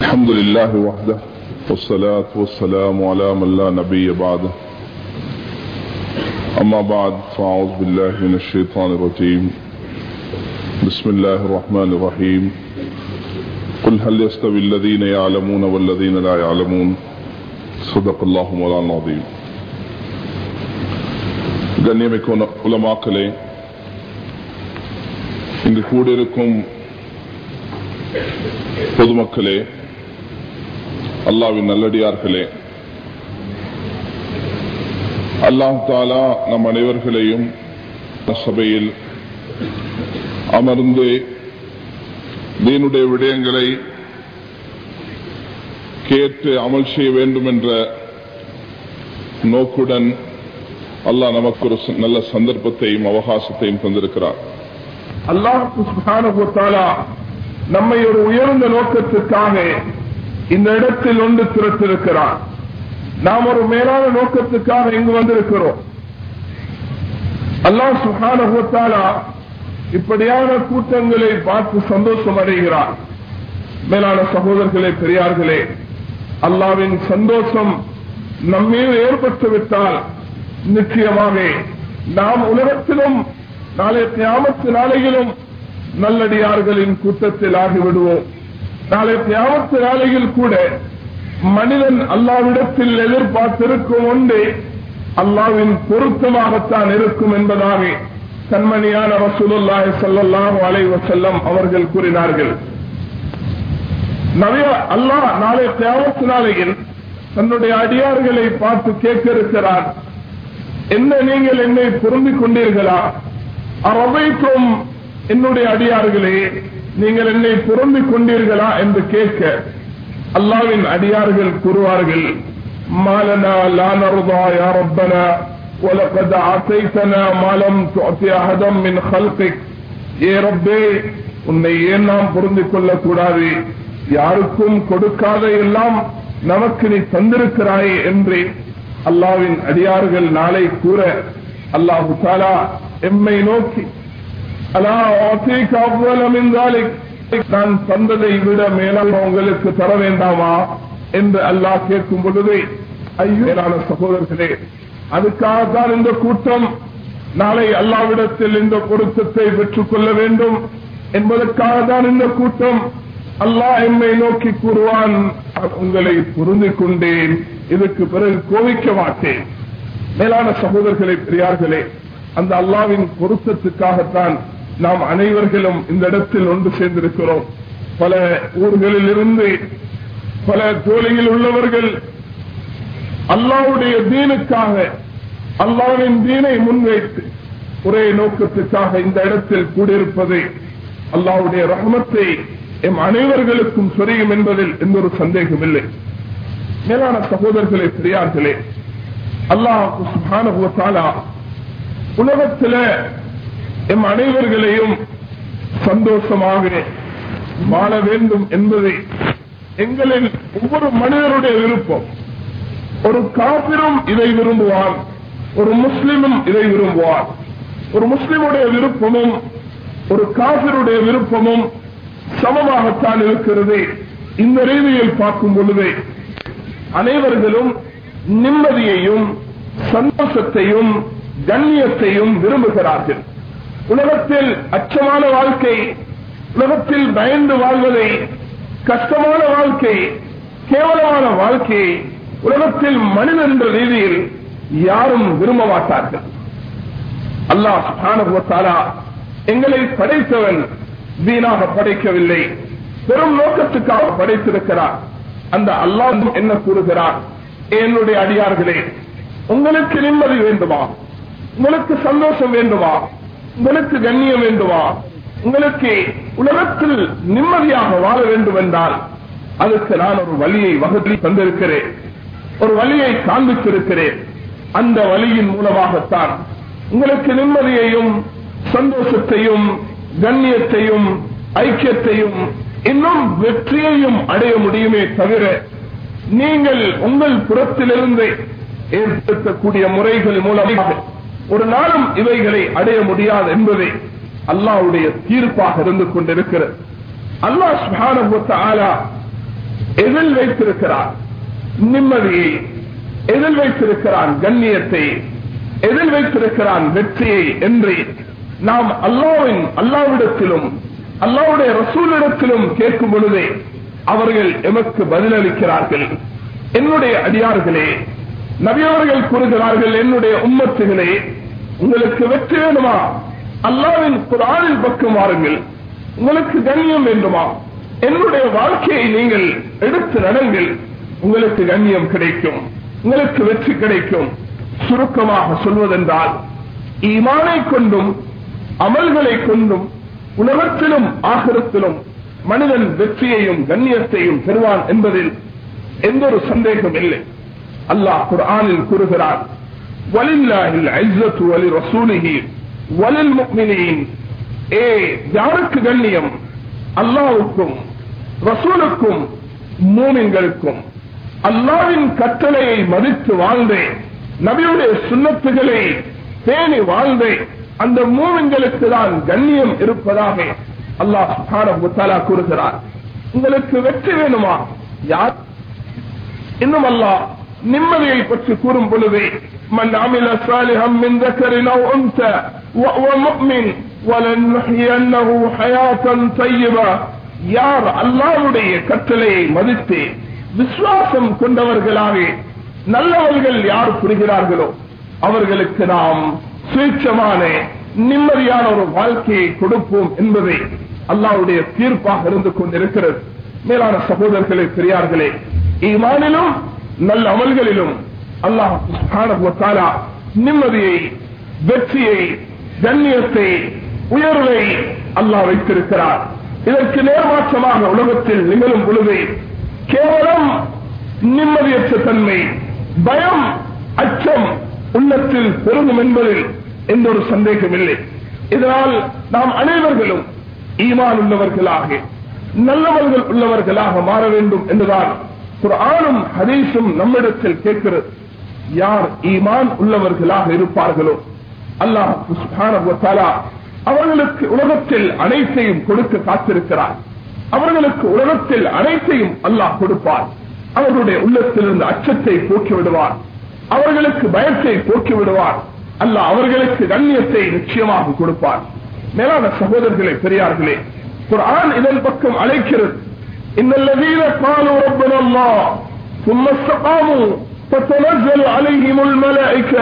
الحمد لله وحده والصلاة والسلام على من لا نبي بعده أما بعد فأعوذ بالله من الشيطان الرجيم بسم الله الرحمن الرحيم قل هل يستوي الذين يعلمون والذين لا يعلمون صدق الله مولانا العظيم கண்ணியமிக்க உலமாக்களே இங்கு கூடியிருக்கும் பொதுமக்களே அல்லாவின் நல்லடியார்களே அல்லாஹ் தாலா நம் அனைவர்களையும் சபையில் அமர்ந்து தீனுடைய விடயங்களை கேட்டு அமல் செய்ய வேண்டும் என்ற நோக்குடன் அல்லாஹ் நமக்கு ஒரு நல்ல சந்தர்ப்பத்தையும் அவகாசத்தையும் தந்திருக்கிறார் அல்லாஹு நம்மை ஒரு உயர்ந்த நோக்கத்திற்காக இந்த இடத்தில் ஒன்று திறத்திருக்கிறார் நாம் ஒரு மேலான நோக்கத்துக்காக இங்கு வந்திருக்கிறோம் அல்லாஹ் சுகானா இப்படியான கூட்டங்களை பார்த்து சந்தோஷம் அடைகிறார் மேலான சகோதரர்களே பெரியார்களே அல்லாவின் சந்தோஷம் நம்மீது ஏற்பட்டுவிட்டால் நிச்சயமாக நாம் உலகத்திலும் நாளை தியாமத்து நாளையிலும் நல்லடியார்களின் கூட்டத்தில் ஆகிவிடுவோம் நாளை தியாமத்து நாளையில் கூட மனிதன் அல்லாவிடத்தில் எதிர்பார்த்திருக்கும் ஒன்றே அல்லாவின் பொருத்தமாகத்தான் இருக்கும் என்பதாக கண்மணியான ரசூலுல்லாஹி ஸல்லல்லாஹு அலைஹி வஸல்லம் அவர்கள் கூறினார்கள் நபிய அல்லாஹ் நாளை தியாமத்து நாளையில் தன்னுடைய அடியார்களை பார்த்து கேட்க இருக்கிறார் என்ன நீங்கள் என்னை பொருந்திக் கொண்டீர்களா அரபைக்கும் என்னுடைய அடியார்களே நீங்கள் என்னை பொருந்திக் கொண்டீர்களா என்று கேட்க அல்லாவின் அடியார்கள் கூறுவார்கள் மாலனா லா நர்தா யா ரப்பனா ولقد عطيتنا ما لم تعطي احدا من خلقك ஏ ரப்பே உன்னை ஏன் நாம் பொருந்திக் கொள்ளக் கூடாது யாருக்கும் கொடுக்காத எல்லாம் நமக்கு நீ தந்திருக்கிறாயே என்று அல்லாவின் அடியார்கள் நாளை கூற அல்லாஹு தாலா எம்மை நோக்கி அலா நான் தந்ததை விட மேலாக உங்களுக்கு தர வேண்டாமா என்று அல்லாஹ் கேட்கும் பொழுது ஐயோலான சகோதரர்களே அதுக்காகத்தான் இந்த கூட்டம் நாளை அல்லாவிடத்தில் இந்த பொருத்தத்தை பெற்றுக் கொள்ள வேண்டும் என்பதற்காக தான் இந்த கூட்டம் அல்லாஹ் எம்மை நோக்கி கூறுவான் உங்களை பொருந்திக் கொண்டேன் இதுக்கு பிறகு கோவிக்க மாட்டேன் மேலான சகோதரர்களே பெரியார்களே அந்த அல்லாவின் பொருத்தத்துக்காகத்தான் நாம் அனைவர்களும் இந்த இடத்தில் ஒன்று சேர்ந்திருக்கிறோம் பல ஊர்களில் இருந்து பல தோழியில் உள்ளவர்கள் அல்லாவுடைய தீனுக்காக அல்லாவின் தீனை முன்வைத்து ஒரே நோக்கத்துக்காக இந்த இடத்தில் கூடியிருப்பதை அல்லாவுடைய ரஹமத்தை எம் அனைவர்களுக்கும் சொரியும் என்பதில் எந்த ஒரு சந்தேகம் இல்லை மேலான சகோதரர்களே பெரியார்களே அல்லாஹால உலகத்தில எம் அனைவர்களையும் சந்தோஷமாக வாழ வேண்டும் என்பதை எங்களின் ஒவ்வொரு மனிதருடைய விருப்பம் ஒரு காப்பிரும் இதை விரும்புவார் ஒரு முஸ்லிமும் இதை விரும்புவார் ஒரு முஸ்லிமுடைய விருப்பமும் ஒரு காபிருடைய விருப்பமும் சமமாகத்தான் இருக்கிறது இந்த ரீதியில் பார்க்கும் பொழுது அனைவர்களும் நிம்மதியையும் சந்தோஷத்தையும் கண்ணியத்தையும் விரும்புகிறார்கள் உலகத்தில் அச்சமான வாழ்க்கை உலகத்தில் பயந்து வாழ்வதை கஷ்டமான வாழ்க்கை கேவலமான வாழ்க்கையை உலகத்தில் மனிதன் என்ற ரீதியில் யாரும் விரும்ப மாட்டார்கள் அல்லாஹ் எங்களை படைத்தவன் வீணாக படைக்கவில்லை பெரும் நோக்கத்துக்காக படைத்திருக்கிறார் அந்த அல்லாஹ் என்ன கூறுகிறார் என்னுடைய அடியார்களே உங்களுக்கு நிம்மதி வேண்டுமா உங்களுக்கு சந்தோஷம் வேண்டுமா உங்களுக்கு கண்ணியம் வேண்டுமா உங்களுக்கு உலகத்தில் நிம்மதியாக வாழ வேண்டும் என்றால் அதுக்கு நான் ஒரு வழியை வகுதி தந்திருக்கிறேன் ஒரு வழியை காண்பித்திருக்கிறேன் அந்த வழியின் மூலமாகத்தான் உங்களுக்கு நிம்மதியையும் சந்தோஷத்தையும் கண்ணியத்தையும் ஐக்கியத்தையும் இன்னும் வெற்றியையும் அடைய முடியுமே தவிர நீங்கள் உங்கள் புறத்திலிருந்து ஏற்படுத்தக்கூடிய முறைகள் மூலமாக ஒரு நாளும் இவைகளை அடைய முடியாது என்பதை அல்லாவுடைய தீர்ப்பாக இருந்து கொண்டிருக்கிறது அல்லாஹ் சுப்ஹானஹு வ தஆலா எதில் வைத்திருக்கிறான் நிம்மதியை எதில் வைத்திருக்கிறான் கண்ணியத்தை எதில் வைத்திருக்கிறான் வெற்றியை என்று நாம் அல்லாவின் அல்லாவிடத்திலும் அல்லாவுடைய ரசூலிடத்திலும் கேட்கும் பொழுதே அவர்கள் எமக்கு பதிலளிக்கிறார்கள் என்னுடைய அடியார்களே நபியவர்கள் கூறுகிறார்கள் என்னுடைய உம்மத்துகளே உங்களுக்கு வெற்றி வேணுமா அல்லாவின் குரானின் பக்கம் வாருங்கள் உங்களுக்கு கண்ணியம் வேண்டுமா என்னுடைய வாழ்க்கையை நீங்கள் எடுத்து நடங்கள் உங்களுக்கு கண்ணியம் கிடைக்கும் உங்களுக்கு வெற்றி கிடைக்கும் சுருக்கமாக சொல்வதென்றால் ஈமானை கொண்டும் அமல்களை கொண்டும் உலகத்திலும் ஆகிரத்திலும் மனிதன் வெற்றியையும் கண்ணியத்தையும் பெறுவான் என்பதில் எந்த ஒரு சந்தேகம் இல்லை அல்லாஹ் குர்ஆனில் கூறுகிறார் வலில்லாஹில் ஐஸத்து வலி ரசூலிஹி வலில் முக்மினீன் ஏ யாருக்கு கண்ணியம் அல்லாவுக்கும் ரசூலுக்கும் மூமின்களுக்கும் அல்லாவின் கட்டளையை மதித்து வாழ்ந்தே நபியுடைய சுண்ணத்துகளை பேணி வாழ்ந்தே அந்த மூமின்களுக்கு தான் கண்ணியம் இருப்பதாக அல்லாஹ் சுப்ஹானஹு வ தஆலா கூறுகிறார் உங்களுக்கு வெற்றி வேணுமா யார் இன்னும் அல்லாஹ் நிம்மதியை பற்றி கூறும் பொழுது من عمل صالحا من ذكر او انثى وهو مؤمن ولنحيينه حياه طيبه யார் அல்லாஹ்வுடைய கட்டளையை மதித்து விசுவாசம் கொண்டவர்களாக நல்லவர்கள் யார் புரிகிறார்களோ அவர்களுக்கு நாம் சுயட்சமான நிம்மதியான ஒரு வாழ்க்கையை கொடுப்போம் என்பதை அல்லாவுடைய தீர்ப்பாக இருந்து கொண்டிருக்கிறது மேலான சகோதரர்களே பெரியார்களே ஈமானிலும் நல்ல அமல்களிலும் அல்லாஹ் சுப்ஹானஹு வ தஆலா நிம்மதியை வெற்றியை கண்ணியத்தை உயர்வை அல்லாஹ் வைத்திருக்கிறார் இதற்கு நேர்மாற்றமாக உலகத்தில் நிகழும் பொழுது கேவலம் நிம்மதியற்ற தன்மை பயம் அச்சம் உள்ளத்தில் பெருகும் என்பதில் எந்த ஒரு சந்தேகம் இல்லை இதனால் நாம் அனைவர்களும் ஈமான் உள்ளவர்களாக நல்லவர்கள் உள்ளவர்களாக மாற வேண்டும் என்றுதான் குர்ஆனும் ஹதீஸும் நம்மிடத்தில் கேட்கிறது யார் ஈமான் உள்ளவர்களாக இருப்பார்களோ அல்லாஹ் சுப்ஹானஹு வ தஆலா அவர்களுக்கு உலகத்தில் அனைத்தையும் கொடுக்க காத்திருக்கிறார் அவர்களுக்கு உலகத்தில் அனைத்தையும் அல்லாஹ் கொடுப்பார் அவர்களுடைய உள்ளத்திலிருந்து அச்சத்தை போக்கி விடுவார் அவர்களுக்கு பயத்தை போக்கி விடுவார் அல்லாஹ் அவர்களுக்கு கண்ணியத்தை நிச்சயமாக கொடுப்பார் மேலான சகோதரர்களே பெரியார்களே குர்ஆன் இதன் பக்கம் அழைக்கிறது إن الذين قالوا ربنا الله ثم استقاموا تتنزل عليهم الملائكة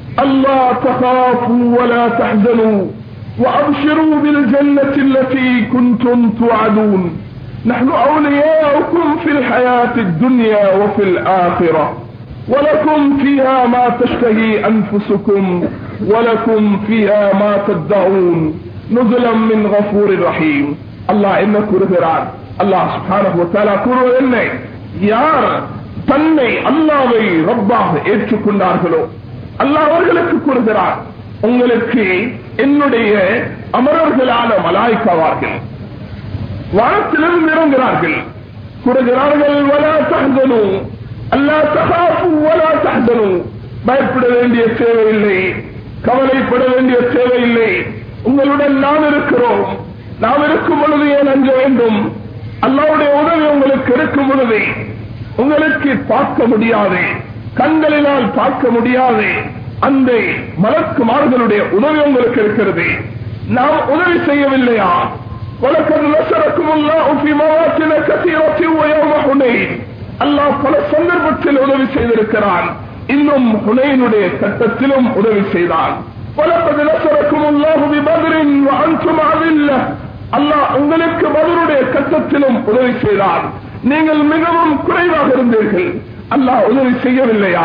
ألا تخافوا ولا تحزنوا وأبشروا بالجنة التي كنتم توعدون نحن أولياؤكم في الحياة الدنيا وفي الآخرة ولكم فيها ما تشتهي أنفسكم ولكم فيها ما تدعون نزلا من غفور رحيم الله إنك رهران அல்லாஹ் சுப்ஹானஹு வ தஆலா கூறுவது என்ன யார் தன்னை அல்லாஹ்வை ரப்பாக ஏற்றுக்கொண்டார்களோ அல்லாஹ் அவர்களுக்கு கூறுகிறார் உங்களுக்கு என்னுடைய அமரர்களான மலாய்க்காவார்கள் வானத்திலிருந்து இறங்குகிறார்கள் கூறுகிறார்கள் வலா தஹ்தனு அல்லா தகாஃபு வலா தஹ்தனு பயப்பட வேண்டிய தேவையில்லை கவலைப்பட வேண்டிய தேவையில்லை உங்களுடன் நாம் இருக்கிறோம் நாம் இருக்கும் பொழுது ஏன் அஞ்ச வேண்டும் அல்லாவுடைய உதவி உங்களுக்கு இருக்கும் பொழுது உங்களுக்கு பார்க்க முடியாது கண்களினால் பார்க்க முடியாது அந்த மலக்குமார்களுடைய உதவி உங்களுக்கு இருக்கிறது நாம் உதவி செய்யவில்லையா வழக்கம் நசரக்கும் அல்லாஹ் பல சந்தர்ப்பத்தில் உதவி செய்திருக்கிறான் இன்னும் ஹுனைனுடைய கட்டத்திலும் உதவி செய்தான் வழக்கது நசரக்கும் அல்லாஹுவி பதிரின் அன்சும் அதில்லை அல்லாஹ் உங்களுக்கு பதிலுடைய கட்டத்திலும் உதவி செய்தார் நீங்கள் மிகவும் குறைவாக இருந்தீர்கள் அல்லாஹ் உதவி செய்யவில்லையா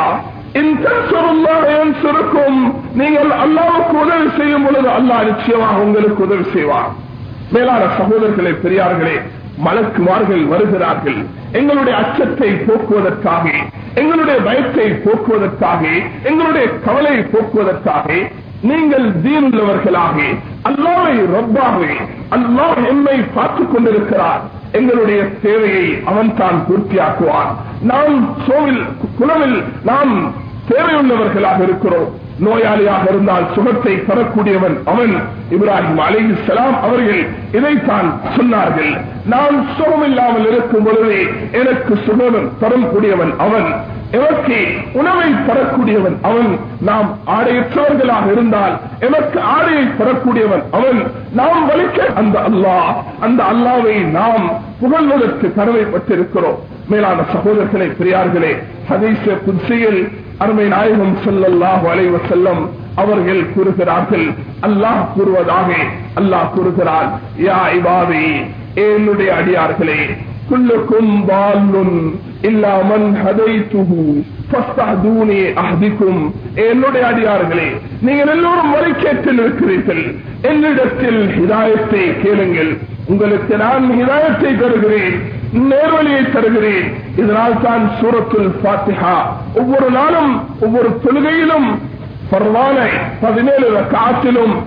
சுருக்கும் நீங்கள் அல்லாவுக்கு உதவி செய்யும் பொழுது அல்லாஹ் நிச்சயமாக உங்களுக்கு உதவி செய்வார் மேலான சகோதரர்களே பெரியார்களே மலக்குமார்கள் வருகிறார்கள் எங்களுடைய அச்சத்தை போக்குவதற்காக எங்களுடைய பயத்தை போக்குவதற்காக எங்களுடைய கவலை போக்குவதற்காக நீங்கள் தீனுள்ளவர்களாக அல்லாவை ரப்பாக அல்லாஹ் எம்மை பார்த்துக் கொண்டிருக்கிறார் எங்களுடைய தேவையை அவன் தான் பூர்த்தியாக்குவான் நாம் சோவில் குலவில் நாம் தேவையுள்ளவர்களாக இருக்கிறோம் நோயாளியாக இருந்தால் சுகத்தை தரக்கூடியவன் அவன் இப்ராஹிம் அலிசலாம் அவர்கள் இதைத்தான் சொன்னார்கள் நான் சுகம் இல்லாமல் இருக்கும் பொழுதே எனக்கு சுகம் தரக்கூடியவன் அவன் எமக்கு உணவை தரக்கூடியவன் அவன் நாம் ஆடையற்றவர்களாக இருந்தால் எமக்கு ஆடையை தரக்கூடியவன் அவன் நாம் வலிக்க அந்த அல்லாஹ் அந்த அல்லாவை நாம் புகழ்வதற்கு கடமைப்பட்டிருக்கிறோம் மேலான சகோதரர்களே பெரியார்களே ஹதீச புன்சியில் அருமை நாயகம் செல்லல்லாஹு அலைவ செல்லம் அவர்கள் கூறுகிறார்கள் அல்லாஹ் கூறுவதாக அல்லாஹ் கூறுகிறார் யா இபாதி என்னுடைய அடியார்களே குல்லுக்கும் பாலுன் இல்லாமன் ஹதைத்துஹு ஃபஸ்தஹ்தூனி அஹ்திக்கும் என்னுடைய அடியார்களே நீங்கள் எல்லோரும் வழிகேட்டில் இருக்கிறீர்கள் என்னிடத்தில் ஹிதாயத்தை கேளுங்கள் உங்களுக்கு நான் ஹிதாயத்தை தருகிறேன் நேர்வழியை தருகிறேன் இதனால் தான் சூரத்துல் பாத்திஹா ஒவ்வொரு நாளும் ஒவ்வொரு தொழுகையிலும் பரவான பதினேழு காற்றிலும்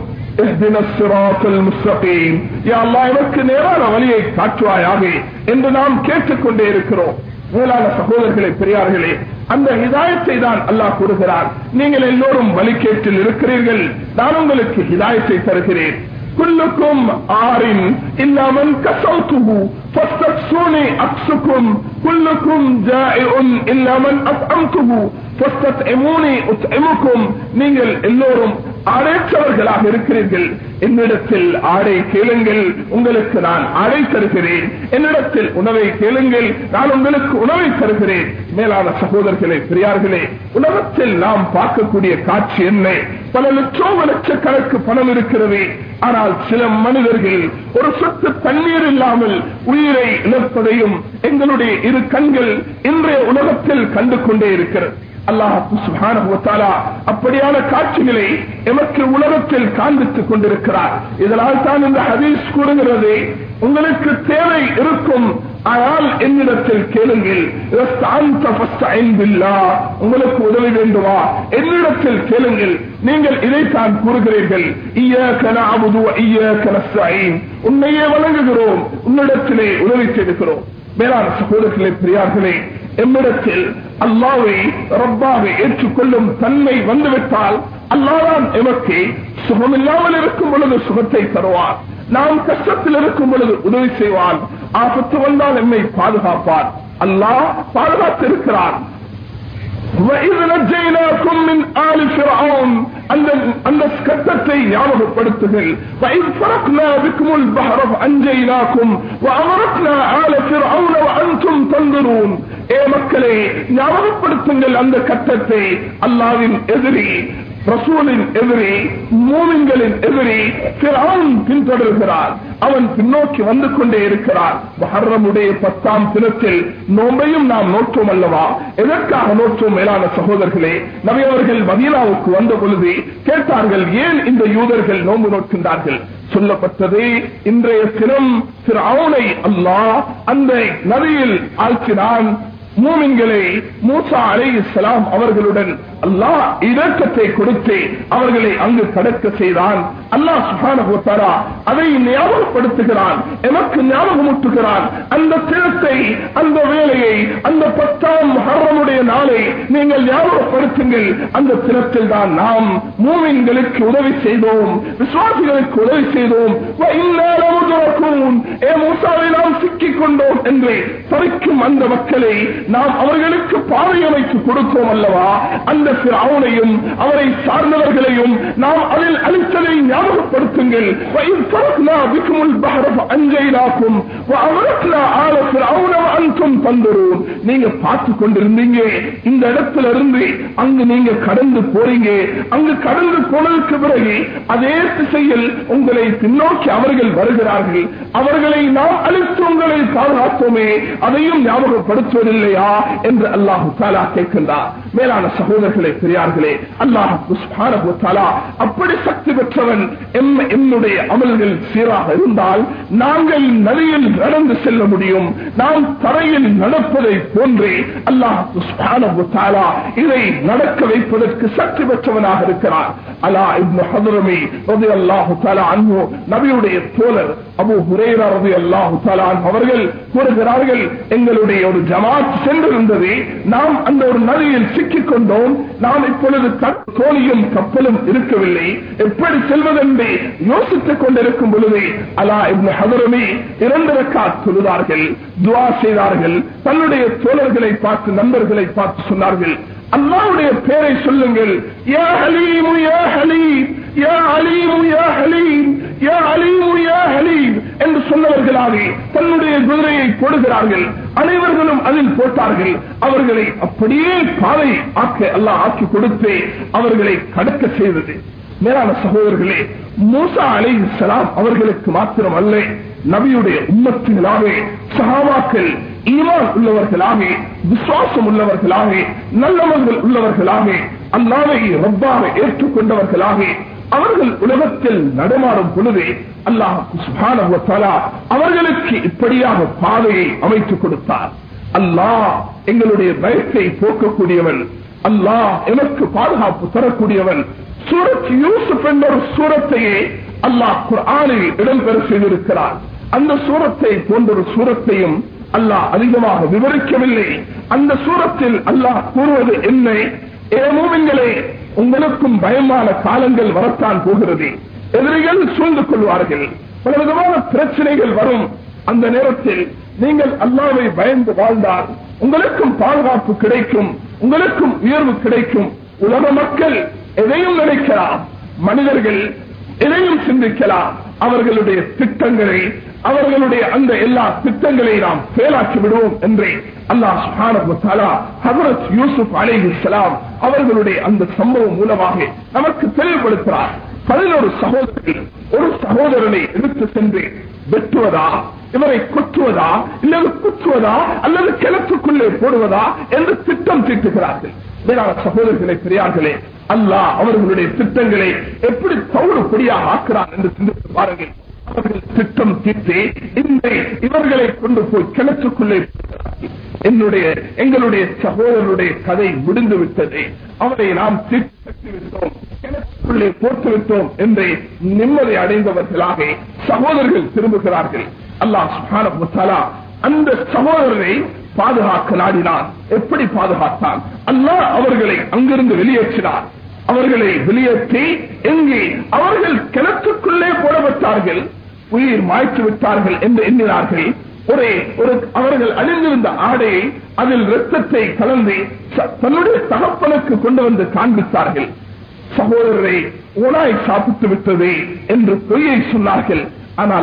எனக்கு நேரான வழியை காட்டுவாயாக என்று நாம் கேட்டுக்கொண்டே இருக்கிறோம் மேலான சகோதரர்களே பெரியார்களே அந்த ஹிதாயத்தை தான் அல்லாஹ் கூறுகிறார் நீங்கள் எல்லோரும் வழிகேட்டில் இருக்கிறீர்கள் நான் உங்களுக்கு ஹிதாயத்தை தருகிறேன் كلكم عار إلا من كسوته فاستكسوني أكسكم كلكم جائع إلا من أطعمته فاستطعموني أطعمكم நீங்கள் எல்லோரும் ஆடையற்றவர்களாக இருக்கிறீர்கள் என்னிடத்தில் ஆடை கேளுங்கள் உங்களுக்கு நான் ஆடை தருகிறேன் என்னிடத்தில் உணவை கேளுங்கள் நான் உங்களுக்கு உணவை தருகிறேன் மேலான சகோதரர்களே பெரியார்களே உலகத்தில் நாம் பார்க்கக்கூடிய காட்சி என்ன பல லட்சோம லட்சக்கணக்கு பணம் இருக்கிறது ஆனால் சில மனிதர்கள் ஒரு சொட்டு தண்ணீர் இல்லாமல் உயிரை இழப்பதையும் எங்களுடைய இரு கண்கள் இன்றைய உலகத்தில் கண்டு கொண்டே இருக்கிறது அல்லாஹாலா அப்படியான காட்சிகளை எமக்கு உலகத்தில் காண்பித்துக் கொண்டிருக்கிறார் இதனால் தான் இந்த ஹதீஸ் கூறுகிறது உங்களுக்கு தேவை இருக்கும் ஆனால் என்னிடத்தில் கேளுங்கள் உங்களுக்கு உதவி வேண்டுமா என்னிடத்தில் கேளுங்கள் நீங்கள் இதைத்தான் கூறுகிறீர்கள் உன்னையே வழங்குகிறோம் உன்னிடத்திலே உதவி செய்துகிறோம் மேலான சகோதரர்களே பெரியார்களே எம்மிடத்தில் அல்லாவை ரப்பாவை ஏற்றுக்கொள்ளும் தன்மை வந்துவிட்டால் அல்லாதான் எமக்கு சுகமில்லாமல் இருக்கும் பொழுது சுகத்தை தருவார் நாம் கஷ்டத்தில் இருக்கும் பொழுது உதவி செய்வான் ஆபத்து வந்தால் எம்மை பாதுகாப்பார் அல்லாஹ் பாதுகாத்திருக்கிறார் அந்த கட்டத்தை ஞாபகப்படுத்துகள் அஞ்சைனாக்கும் தந்துரும் ஏ மக்களே ஞாபகப்படுத்துங்கள் அந்த கட்டத்தை அல்லாவின் எதிரி ரசூலின் எதிரி மூமின்களின் எதிரி பிறவன் பின்தொடர்கிறார் அவன் பின்னோக்கி வந்து கொண்டே இருக்கிறார் மஹர்ரமுடைய பத்தாம் தினத்தில் நோம்பையும் நாம் நோற்றோம் அல்லவா எதற்காக நோற்றோம் மேலான சகோதரர்களே நபி அவர்கள் மதீனாவுக்கு வந்த பொழுது கேட்டார்கள் ஏன் இந்த யூதர்கள் நோன்பு நோக்கின்றார்கள் சொல்லப்பட்டது இன்றைய தினம் திரு அவனை அல்லாஹ் அந்த நதியில் ஆழ்த்தினான் மூமின்களை மூசா அலை இஸ்லாம் அவர்களுடன் அல்லாஹ் இடக்கத்தை கொடுத்து அவர்களை அங்கு கடக்க செய்தான் அல்லாஹ் சுகான அதை ஞாபகப்படுத்துகிறான் எமக்கு ஞாபகமூட்டுகிறான் அந்த தினத்தை அந்த வேலையை அந்த பத்தாம் ஹர்ரமுடைய நாளை நீங்கள் ஞாபகப்படுத்துங்கள் அந்த தினத்தில் தான் நாம் மூமின்களுக்கு உதவி செய்தோம் விசுவாசிகளுக்கு உதவி செய்தோம் ஏ மூசாவை நாம் சிக்கிக் கொண்டோம் என்று பறிக்கும் அந்த மக்களை நாம் அவர்களுக்கு பாதை அமைத்து கொடுத்தோம் அல்லவா அந்த அவனையும் அவரை சார்ந்தவர்களையும் நாம் அதில் அளித்ததை ஞாபகப்படுத்துங்கள் அஞ்சைனாக்கும் அன்றும் தந்துரும் நீங்க பார்த்து கொண்டிருந்தீங்க இந்த இடத்துல இருந்து அங்கு நீங்க கடந்து போறீங்க அங்கு கடந்து போனதுக்கு பிறகு அதே திசையில் உங்களை பின்னோக்கி அவர்கள் வருகிறார்கள் அவர்களை நாம் அழித்து உங்களை பாதுகாத்தோமே அதையும் ஞாபகப்படுத்துவதில்லையா என்று அல்லாஹு தாலா கேட்கின்றார் மேலான சகோதரர்களே பெரியார்களே அல்லாஹ் அப்படி சக்தி பெற்றவன் என்னுடைய அமல்கள் சீராக இருந்தால் நாங்கள் நதியில் நடந்து செல்ல முடியும் நாம் தரையில் நடப்பதை போன்றே அல்லாஹ் இதை நடக்க வைப்பதற்கு சக்தி பெற்றவனாக இருக்கிறார் அலா இப்னு ஹதரமி அல்லாஹு தாலா அன்பு நபியுடைய தோழர் அபு ஹுரேரது அல்லாஹு தலான் அவர்கள் கூறுகிறார்கள் எங்களுடைய ஒரு ஜமாத் சென்றிருந்தது நாம் அந்த ஒரு நதியில் சிக்கிக் கொண்டோம் நாம் இப்பொழுது தோழியும் கப்பலும் இருக்கவில்லை எப்படி செல்வதென்று யோசித்துக் கொண்டிருக்கும் பொழுது அலா இப்னு ஹதரமி இரண்டு ரக்காத் தொழுதார்கள் துவா செய்தார்கள் தன்னுடைய தோழர்களை பார்த்து நண்பர்களை பார்த்து சொன்னார்கள் அல்லாவுடைய பேரை சொல்லுங்கள் யா ஹலீமு யா ஹலீம் யா அலீமு யா ஹலீம் யா அலீமு யா ஹலீம் என்று சொன்னவர்களாக தன்னுடைய குதிரையை போடுகிறார்கள் அனைவர்களும் அதில் போட்டார்கள் அவர்களை அப்படியே பாதை ஆக்க அல்லாஹ் ஆக்கி கொடுத்து அவர்களை கடக்க செய்தது மேலான சகோதரர்களே மூசா அலை சலாம் அவர்களுக்கு மாத்திரம் அல்ல நபியுடைய உம்மத்தினாக சகாபாக்கள் ஈமான் உள்ளவர்களாக விசுவாசம் உள்ளவர்களாக நல்லவர்கள் உள்ளவர்களாக அல்லாவை ரப்பாக ஏற்றுக்கொண்டவர்களாக அவர்கள் உலகத்தில் நடமாடும் பொழுது அல்லாஹ் அவர்களுக்கு இப்படியாக பாதையை அமைத்துக் கொடுத்தார் அல்லாஹ் எங்களுடைய பயத்தை போக்கக்கூடியவன் அல்லாஹ் எனக்கு பாதுகாப்பு தரக்கூடியவன் சூரத் யூசுப் என்ற ஒரு சூரத்தையே அல்லாஹ் குர்ஆனில் இடம்பெற செய்திருக்கிறார் அந்த சூரத்தை போன்ற ஒரு சூரத்தையும் அல்லாஹ் அதிகமாக விவரிக்கவில்லை அந்த சூரத்தில் அல்லாஹ் கூறுவது என்ன ஏமோவிங்களே உங்களுக்கும் பயமான காலங்கள் வரத்தான் போகிறது எதிரிகள் சூழ்ந்து கொள்வார்கள் பல விதமான பிரச்சனைகள் வரும் அந்த நேரத்தில் நீங்கள் அல்லாவை பயந்து வாழ்ந்தால் உங்களுக்கும் பாதுகாப்பு கிடைக்கும் உங்களுக்கும் உயர்வு கிடைக்கும் உலக மக்கள் எதையும் நினைக்கலாம் மனிதர்கள் எதையும் சிந்திக்கலாம் அவர்களுடைய திட்டங்களை அவர்களுடைய அந்த எல்லா திட்டங்களை நாம் செயலாக்கி விடுவோம் என்றே அல்லாஹ் ஹசரத் யூசுப் அலிஹிஸ்லாம் அவர்களுடைய அந்த சம்பவம் மூலமாக நமக்கு தெளிவுபடுத்துகிறார் பதினோரு சகோதரர்கள் ஒரு சகோதரனை எடுத்து சென்று வெட்டுவதா இவரை குற்றுவதா இல்லது குற்றுவதா அல்லது கிணற்றுக்குள்ளே போடுவதா என்று திட்டம் தீட்டுகிறார்கள் மேலான சகோதரர்களை பெரியார்களே அல்லாஹ் அவர்களுடைய திட்டங்களை எப்படி தவறு பொடியாக ஆக்குறான் என்று சிந்தித்து பாருங்கள் அவர்கள் திட்டம் தீர்த்து இந்த இவர்களை கொண்டு போய் கிணற்றுக்குள்ளே என்னுடைய எங்களுடைய சகோதரருடைய கதை முடிந்து விட்டது அவரை நாம் தீர்த்து விட்டோம் கிணற்றுக்குள்ளே போட்டு விட்டோம் என்று நிம்மதி அடைந்தவர்களாக சகோதரர்கள் திரும்புகிறார்கள் அல்லாஹ் சுஹான அந்த சகோதரரை பாதுகாக்க நாடினான் எப்படி பாதுகாத்தான் அல்லாஹ் அவர்களை அங்கிருந்து வெளியேற்றினார் அவர்களை வெளியேற்றி எங்கே அவர்கள் கிணற்றுக்குள்ளே போடப்பட்டார்கள் உயிர் மாய்த்து விட்டார்கள் என்று எண்ணினார்கள் ஒரே ஒரு அவர்கள் அணிந்திருந்த ஆடையை அதில் ரத்தத்தை கலந்து தன்னுடைய தகப்பனுக்கு கொண்டு வந்து காண்பித்தார்கள் சகோதரரை ஓனாய் சாப்பிட்டு விட்டது என்று பொய்யை சொன்னார்கள் ஆனால்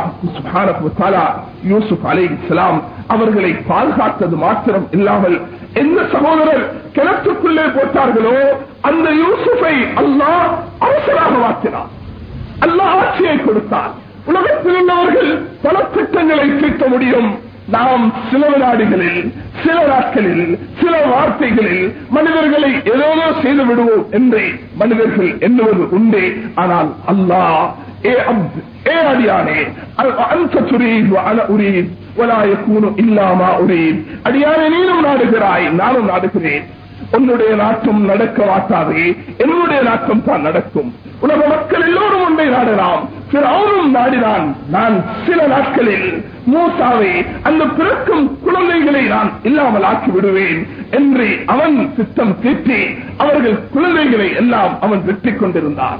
அல்லாஹ் யூசுப் அலை இஸ்லாம் அவர்களை பாதுகாத்தது மாத்திரம் இல்லாமல் எந்த சகோதரர் கிணற்றுக்குள்ளே போட்டார்களோ அந்த யூசுஃபை அல்லாஹ் அவசராக மாற்றினார் அல்லாஹ் ஆட்சியை கொடுத்தார் உலகத்தில் உள்ளவர்கள் பல திட்டங்களை தீர்க்க முடியும் நாம் சில வினாடிகளில் சில நாட்களில் சில வார்த்தைகளில் மனிதர்களை ஏதோ செய்து விடுவோம் என்று மனிதர்கள் எண்ணுவது உண்டே ஆனால் அல்லாஹ் ஏ அப்து ஏ அடியானே அந்த துரீத் அன உரீத் வலாயக்கூனும் இல்லாமா உரீத் அடியானே நீனும் நாடுகிறாய் நானும் நாடுகிறேன் உன்னுடைய நாட்டம் நடக்க மாட்டாது என்னுடைய நாட்டம் தான் நடக்கும் உலக மக்கள் எல்லோரும் ஒன்றை நாடலாம் அவனும் நாடினான் நான் சில நாட்களில் மூசாவை அந்த பிறக்கும் குழந்தைகளை நான் இல்லாமல் ஆக்கி விடுவேன் என்று அவன் திட்டம் தீட்டி அவர்கள் குழந்தைகளை எல்லாம் அவன் வெற்றி கொண்டிருந்தான்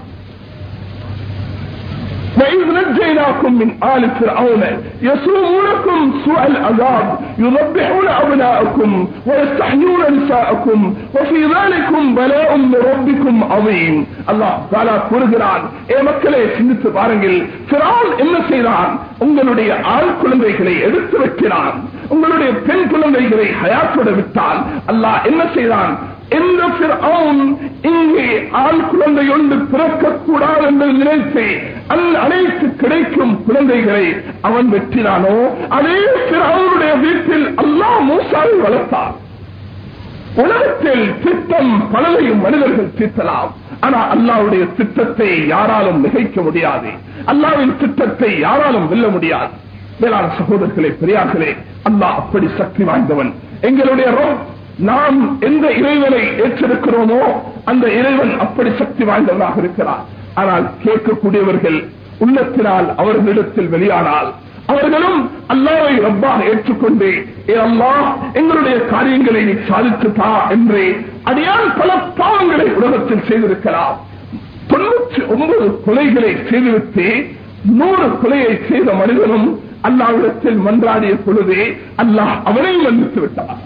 وإذ نجيناكم من آل فرعون يسومونكم سوء العذاب يذبحون أبناءكم ويستحيون نساءكم وفي ذلكم بلاء من ربكم عظيم الله تعالى கூறுகிறான் ஏ மக்களே சிந்தித்து பாருங்கள் பிரான் என்ன செய்தான் உங்களுடைய ஆண் குழந்தைகளை எடுத்து வைக்கிறான் உங்களுடைய பெண் குழந்தைகளை ஹயாத்தோட விட்டால் அல்லாஹ் என்ன செய்தான் எந்த இங்கே ஆண் குழந்தை ஒன்று பிறக்கக்கூடாது என்று நினைத்து அனைத்து கிடைக்கும் குழந்தைகளை அவன் வெற்றினானோ அதே அவனுடைய வீட்டில் அல்லாஹ் மூசாவை வளர்த்தார் உலகத்தில் திட்டம் பலரையும் மனிதர்கள் தீர்த்தலாம் ஆனா அல்லாவுடைய திட்டத்தை யாராலும் மிகைக்க முடியாது அல்லாவின் திட்டத்தை யாராலும் வெல்ல முடியாது மேலான சகோதரர்களே பெரியார்களே அல்லாஹ் அப்படி சக்தி வாய்ந்தவன் எங்களுடைய நாம் எந்த இறைவனை ஏற்றிருக்கிறோமோ அந்த இறைவன் அப்படி சக்தி வாய்ந்தவனாக இருக்கிறார் ஆனால் கேட்கக்கூடியவர்கள் உள்ளத்தினால் அவர்களிடத்தில் வெளியானால் அவர்களும் அல்லாவை ரப்பாக ஏற்றுக்கொண்டு ஏ அல்லாஹ் எங்களுடைய காரியங்களை நீ சாதித்து தா என்று அடியான் பல பாவங்களை உலகத்தில் செய்திருக்கலாம் தொண்ணூற்றி ஒன்பது கொலைகளை செய்துவிட்டு நூறு கொலையை செய்த மனிதனும் அல்லாவிடத்தில் மன்றாடிய பொழுதே அல்லாஹ் அவனை மன்னித்து விட்டார்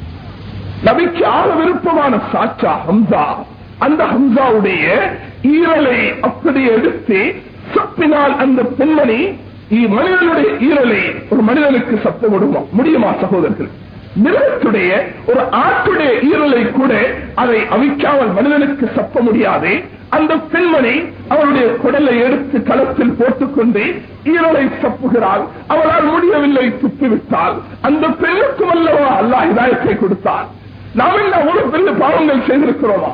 நபிக்கு ஆக விருப்பமான சாச்சா ஹம்சா அந்த ஹம்சாவுடைய ஈரலை அப்படியே எடுத்து சப்பினால் அந்த பெண்மணி இ- மனிதனுடைய ஈரலை ஒரு மனிதனுக்கு சத்த முடியுமா முடியுமா சகோதரர்கள் மிருகத்துடைய ஒரு ஆட்டுடைய ஈரலை கூட அதை அவிக்காமல் மனிதனுக்கு சப்ப முடியாது அந்த பெண்மணி அவளுடைய குடலை எடுத்து களத்தில் போட்டுக்கொண்டு ஈரலை சப்புகிறாள் அவளால் முடியவில்லை துப்பிவிட்டால் அந்த பெண்ணுக்கும் அல்லவா அல்லாஹ் இதாயத்தை கொடுத்தார் நாம் என்ன ஒரு பெரிய பாவங்கள் செய்திருக்கிறோமா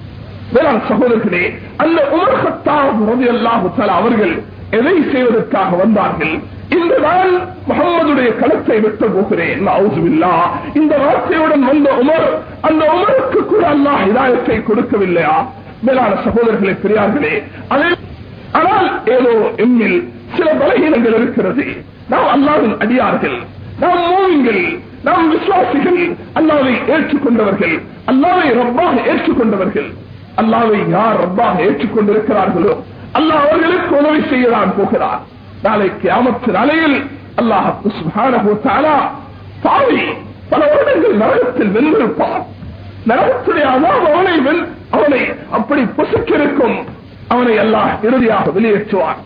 வேளாண் சகோதரர்களே அந்த உமர் ஹத்தாப் ரலியல்லாஹு தஆலா அவர்கள் எதை செய்வதற்காக வந்தார்கள் இந்த நான் முகம்மதுடைய களத்தை வெட்ட போகிறேன் நவுசுபில்லா இந்த வார்த்தையுடன் வந்த உமர் அந்த உமருக்கு கூட அல்லாஹ் இதாயத்தை கொடுக்கவில்லையா மேலான சகோதரர்களே பெரியார்களே அதை ஆனால் ஏதோ எம்மில் சில பலகீனங்கள் இருக்கிறது நாம் அல்லாவின் அடியார்கள் நாம் மூவிங்கள் நாம் விசுவாசிகள் அல்லாவை ஏற்றுக்கொண்டவர்கள் அல்லாவை ரப்பாக ஏற்றுக்கொண்டவர்கள் அல்லாவை யார் ரப்பாக ஏற்றுக்கொண்டிருக்கிறார்களோ அல்லாஹ் அவர்களுக்கு உதவி செய்யலாம் போகிறார் நாளைக்கு ஆமத்து நாளையில் அல்லாஹ் சுப்ஹானஹு வ தஆலா பாவி பல வருடங்கள் நரகத்தில் வென்றிருப்பான் நரகத்துடைய அதாவது அவனை வெல் அவனை அப்படி புசுக்கிருக்கும் அவனை அல்லாஹ் இறுதியாக வெளியேற்றுவான்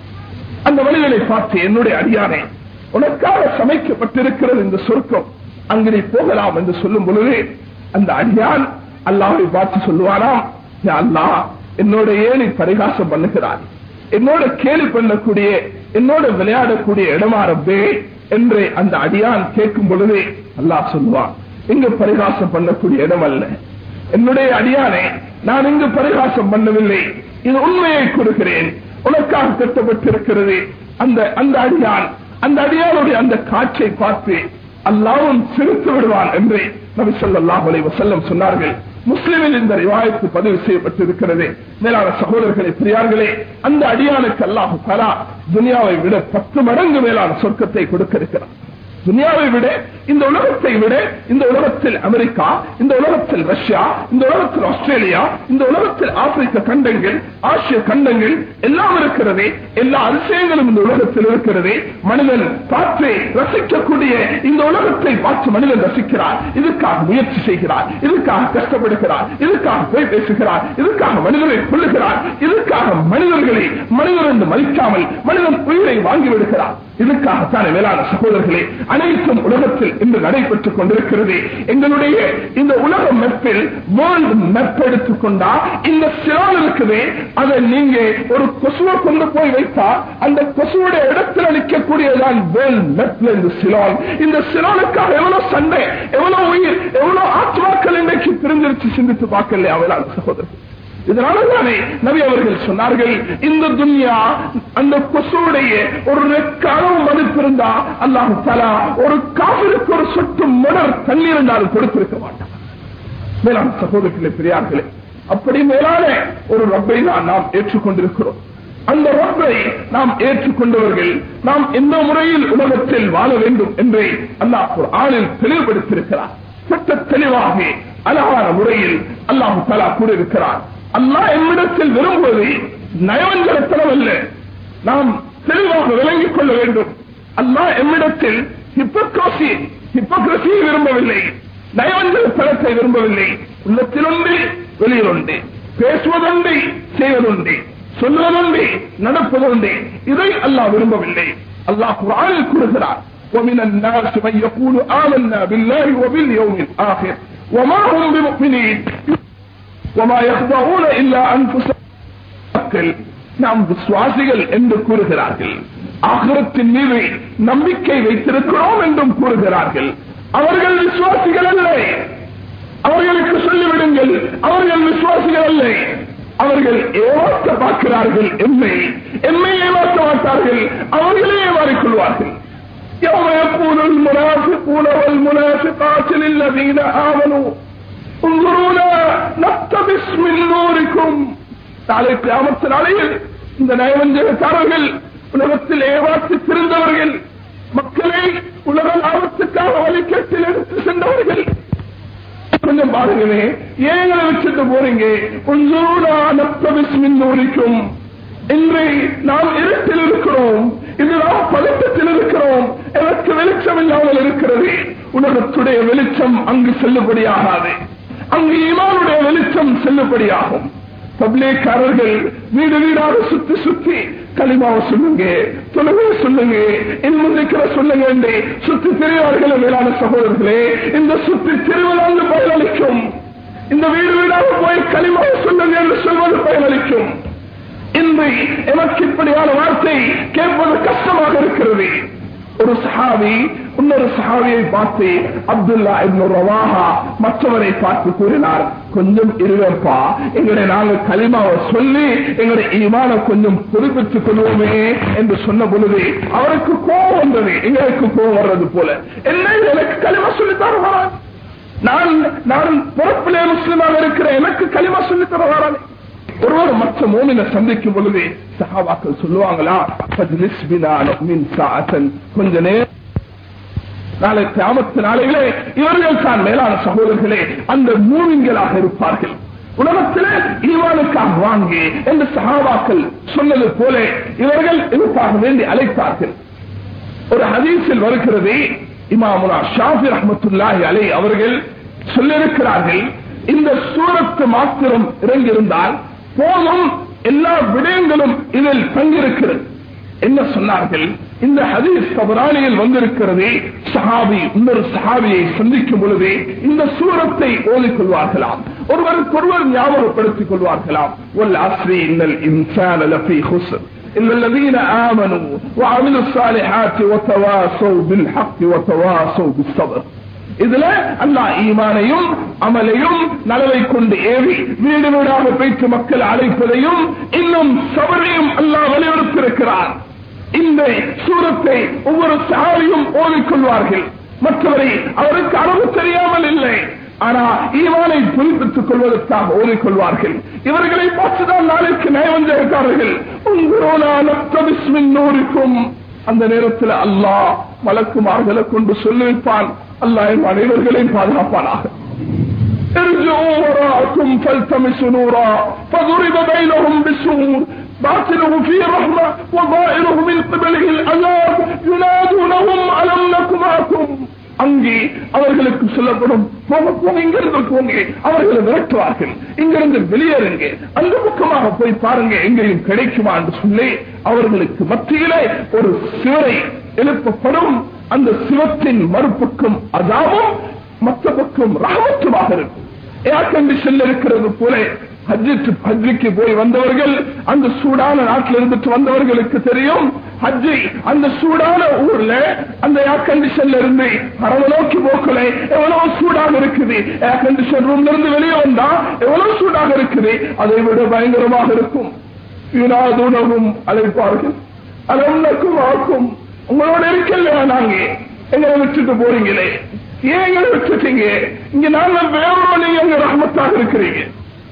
அந்த மனிதனை பார்த்து என்னுடைய அடியானே உனக்காக சமைக்கப்பட்டிருக்கிறது இந்த சொர்க்கம் அங்கு நீ போகலாம் என்று சொல்லும் பொழுது அந்த அடியான் அல்லாஹை பார்த்து சொல்லுவாராம் "யா அல்லாஹ் என்னோட ஏன் நீ பரிகாசம் பண்ணுகிறாய் என்னோட கேலி பண்ணக்கூடிய என்னோட விளையாடக்கூடிய இடமா ரப்பே என்று அந்த அடியான் கேட்கும் பொழுதே அல்லாஹ் சொல்லுவான் இங்கு பரிகாசம் பண்ணக்கூடிய இடம் அல்ல என்னுடைய அடியானே நான் இங்கு பரிகாசம் பண்ணவில்லை இது உண்மையை கொடுக்கிறேன் உனக்காக கட்டப்பட்டிருக்கிறது அந்த அந்த அடியான் அந்த அடியானுடைய அந்த காட்சை பார்த்து அல்லாவும் சிரித்து விடுவான் என்று நபி ஸல்லல்லாஹு அலைஹி வஸல்லம் சொன்னார்கள் முஸ்லிமில் இந்த ரிவாயத்து பதிவு செய்யப்பட்டிருக்கிறது மேலான சகோதரர்களே பெரியார்களே அந்த அடியானுக்கு அல்லாஹு தலா துனியாவை விட பத்து மடங்கு மேலான சொர்க்கத்தை கொடுக்க இருக்கிறார் துனியாவை விட இந்த உலகத்தை விட இந்த உலகத்தில் அமெரிக்கா இந்த உலகத்தில் ரஷ்யா இந்த உலகத்தில் ஆஸ்திரேலியா இந்த உலகத்தில் ஆப்பிரிக்க கண்டங்கள் ஆசிய கண்டங்கள் எல்லாம் இருக்கிறதே எல்லா அதிசயங்களும் இந்த உலகத்தில் இருக்கிறதே மனிதன் பார்த்து ரசிக்கக்கூடிய இந்த உலகத்தை பார்த்து மனிதன் ரசிக்கிறார் இதுக்காக முயற்சி செய்கிறார் இதுக்காக கஷ்டப்படுகிறார் இதுக்காக போய் பேசுகிறார் இதுக்காக மனிதனை கொள்ளுகிறார் இதுக்காக மனிதர்களை மனிதர் என்று மதிக்காமல் மனிதன் உயிரை வாங்கி விடுகிறார் இதுக்காகத்தான மேலான சகோதரர்களே அனைத்தும் உலகத்தில் இன்று நடைபெற்றுக் கொண்டிருக்கிறது எங்களுடைய இந்த உலக மெப்பில் வேர்ல்டு மெப் எடுத்துக்கொண்டா இந்த சிலான் இருக்குது அதை நீங்க ஒரு கொசுவை கொண்டு போய் வைத்தா அந்த கொசுவுடைய இடத்தில் நிற்கக்கூடியதான் வேர்ல்டு மெப்ல இந்த சிலான் இந்த சிலானுக்காக எவ்வளவு சண்டை எவ்வளவு உயிர் எவ்வளவு ஆத்மாக்கள் இன்றைக்கு பிரிஞ்சிருச்சு சிந்தித்து பார்க்கலையா மேலான சகோதரர் இதனாலதானே நபி அவர்கள் சொன்னார்கள் இந்த துன்யா அந்த கொசுடைய ஒரு ரெக்காலம் மதிப்பிருந்தா அல்லாஹு தலா ஒரு காவிற்கு ஒரு சொட்டு மணர் தண்ணீர் என்றால் கொடுத்திருக்க மாட்டான் மேலான சகோதரர்களே பெரியார்களே அப்படி மேலான ஒரு ரப்பை தான் நாம் ஏற்றுக்கொண்டிருக்கிறோம் அந்த ரப்பை நாம் ஏற்றுக்கொண்டவர்கள் நாம் எந்த முறையில் உலகத்தில் வாழ வேண்டும் என்றே அல்லாஹ் ஒரு ஆளில் தெளிவுபடுத்தியிருக்கிறார் சட்ட தெளிவாக அழகான முறையில் அல்லாஹு தலா கூறியிருக்கிறார் அல்லாஹ் எம்மிடத்தில் விரும்புவது நயவஞ்சகத்தனம் அல்ல நாம் தெளிவாக விளங்கிக் கொள்ள வேண்டும் அல்லாஹ் எம்மிடத்தில் ஹிப்போக்ரசி ஹிப்போக்ரசியை விரும்பவில்லை நயவஞ்சகத்தனத்தை விரும்பவில்லை உள்ளத்தில் ஒன்று வெளியில் ஒன்று பேசுவதுண்டு செய்வதுண்டு சொல்வதுண்டு நடப்பதுண்டு இதை அல்லாஹ் விரும்பவில்லை அல்லாஹ் குரானில் கூறுகிறார் ومن الناس من يقول آمنا بالله وباليوم الآخر وما هم بمؤمنين وما يخضعون إلا أنفسهم நாம் விசுவாசிகள் என்று கூறுகிறார்கள் ஆகிரத்தின் மீது நம்பிக்கை வைத்திருக்கிறோம் என்றும் கூறுகிறார்கள் அவர்கள் விசுவாசிகள் அல்ல அவர்களுக்கு சொல்லிவிடுங்கள் அவர்கள் விசுவாசிகள் அல்ல அவர்கள் ஏமாற்ற பார்க்கிறார்கள் எம்மை எம்மை ஏமாற்ற மாட்டார்கள் அவர்களே ஏமாறிக் கொள்வார்கள் يوم يقول المنافقون والمنافقات للذين آمنوا انظرونا نقتبس من نوركم நாளை கிராமத்து நாளையில் இந்த நயவஞ்சகக்காரர்கள் உலகத்தில் ஏமாற்றி திருந்தவர்கள் மக்களை உலக லாபத்துக்காக வழிகேட்டில் எடுத்து சென்றவர்கள் கொஞ்சம் பாருங்களே ஏங்களை வச்சுட்டு போறீங்க கொஞ்சம் நூறிக்கும் இன்று நாம் இருட்டில் இருக்கிறோம் இது நாம் பதட்டத்தில் இருக்கிறோம் எனக்கு வெளிச்சம் இல்லாமல் இருக்கிறது உலகத்துடைய வெளிச்சம் அங்கு செல்லுபடியாகாது அங்கு ஈமானுடைய வெளிச்சம் செல்லுபடியாகும் பப்ளிக்காரர்கள் வீடு வீடாக சுத்தி சுத்தி களிமாவை சொல்லுங்க தொழுகை சொல்லுங்க இன்முந்திக்கிற சொல்லுங்க என்று சுத்தி திரிவார்கள் மேலான சகோதரர்களே இந்த சுத்தி திருவிழாந்து பயனளிக்கும் இந்த வீடு வீடாக போய் களிமாவை சொல்லுங்க என்று சொல்வது பயனளிக்கும் இன்று எனக்கு இப்படியான வார்த்தை கேட்பது கஷ்டமாக இருக்கிறது ஒரு சஹாபி இன்னொரு சஹாபியை பார்த்து அப்துல்லா இன்னொரு ரவாஹா மற்றவரை பார்த்து கூறினார் கொஞ்சம் இருவப்பா எங்களை நாங்கள் களிமாவை சொல்லி எங்களுடைய ஈமான கொஞ்சம் புதுப்பித்துக் கொள்வோமே என்று சொன்ன பொழுது அவருக்கு கோபம் வந்தது எங்களுக்கு கோபம் வர்றது போல என்ன எனக்கு களிமா சொல்லி தருவாரா நான் நான் பொறுப்பிலே முஸ்லிமாக இருக்கிற எனக்கு களிமா சொல்லி தருவாரானே ஒருவர் மற்ற மோமினை சந்திக்கும் பொழுது சகாபாக்கள் சொல்லுவாங்களா கொஞ்ச நேரம் நாளை கிராமத்து நாளைகளே இவர்கள் தான் மேலான சகோதரர்களே அந்த மூவிங்களாக இருப்பார்கள் உலகத்திலே ஈவானுக்காக வாங்கி என்று சகாபாக்கள் சொன்னது போல இவர்கள் இதற்காக வேண்டி அழைத்தார்கள் ஒரு ஹதீஸில் வருகிறது இமாமுனா ஷாஃபி ரஹமத்துல்லாஹி அலை அவர்கள் சொல்லியிருக்கிறார்கள் இந்த சூரத்து மாத்திரம் இறங்கியிருந்தால் போதும் எல்லா விடயங்களும் இதில் பங்கிருக்கிறது என்ன சொன்னார்கள் இந்த ஹதீஸ் கபரானியில் வந்திருக்கிறது சஹாபி இன்னொரு சஹாபியை சந்திக்கும் பொழுது இந்த சூரத்தை ஓதிக்கொள்வார்களாம் ஒருவருக்கு ஒருவர் ஞாபகப்படுத்திக் கொள்வார்களாம் ஒல் அஸ்ரி இன்னல் இன்சான் லஃபி ஹுஸ்ன் إلا الذين آمنوا وعملوا الصالحات وتواصوا بالحق وتواصوا بالصبر இதுல அல்லா ஈமானையும் அமலையும் நலவை கொண்டு ஏறி வீடு வீடாக போய்த்து மக்கள் அழைப்பதையும் இன்னும் சபரையும் அல்லா வலியுறுத்திருக்கிறார் இந்த சூரத்தை ஒவ்வொரு சாரியும் ஓதிக்கொள்வார்கள் மற்றவரை அவருக்கு அளவு தெரியாமல் இல்லை ஆனா ஈவானை புதுப்பித்துக் கொள்வதற்காக ஓதிக்கொள்வார்கள் இவர்களை பார்த்துதான் நாளைக்கு நயவஞ்சகக்காரர்கள் உங்களோடும் அந்த நேரத்தில் அல்லாஹ் வழக்குமார்களை கொண்டு சொல்லி வைப்பான் அல்லாஹ் என் அனைவர்களையும் பாதுகாப்பானாக ارجعوا وراءكم فالتمسوا نورا فضرب بينهم بسور باطنه فيه رحمة وظاهره من قبله العذاب ينادونهم ألم نك معكم அங்கே அவர்களுக்கு சொல்லப்படும் போங்க போங்க இங்கிருந்து போங்க அவர்களை விரட்டுவார்கள் இங்கிருந்து வெளியேறுங்க அந்த பக்கமாக போய் பாருங்க எங்கேயும் கிடைக்குமா என்று சொல்லி அவர்களுக்கு மத்தியிலே ஒரு சிவரை எழுப்பப்படும் அந்த சிவத்தின் மறுபக்கம் அதாவும் மற்ற பக்கம் ரகமத்துமாக இருக்கும் ஏர் கண்டிஷன்ல இருக்கிறது போல ஹஜ்ஜுக்கு ஹஜ்ஜுக்கு போய் வந்தவர்கள் அந்த சூடான நாட்டில் இருந்துட்டு வந்தவர்களுக்கு தெரியும் ஹஜ்ஜி அந்த சூடான ஊர்ல அந்த ஏர் கண்டிஷன்ல இருந்து பரவ நோக்கி போக்கல எவ்வளவு சூடாக இருக்குது ஏர் கண்டிஷன் ரூம்ல இருந்து வெளியே வந்தா எவ்வளவு சூடாக இருக்குது அதை விட பயங்கரமாக இருக்கும் யுனாதுணவும் அழைப்பார்கள் அலம்னக்கும் ஆக்கும் உங்களோட இருக்கலையா நாங்க எங்களை விட்டுட்டு போறீங்களே ஏன் எங்களை விட்டுட்டீங்க இங்க நாங்க வேறோ நீங்க எங்க ரஹமத்தாக இருக்கிறீங்க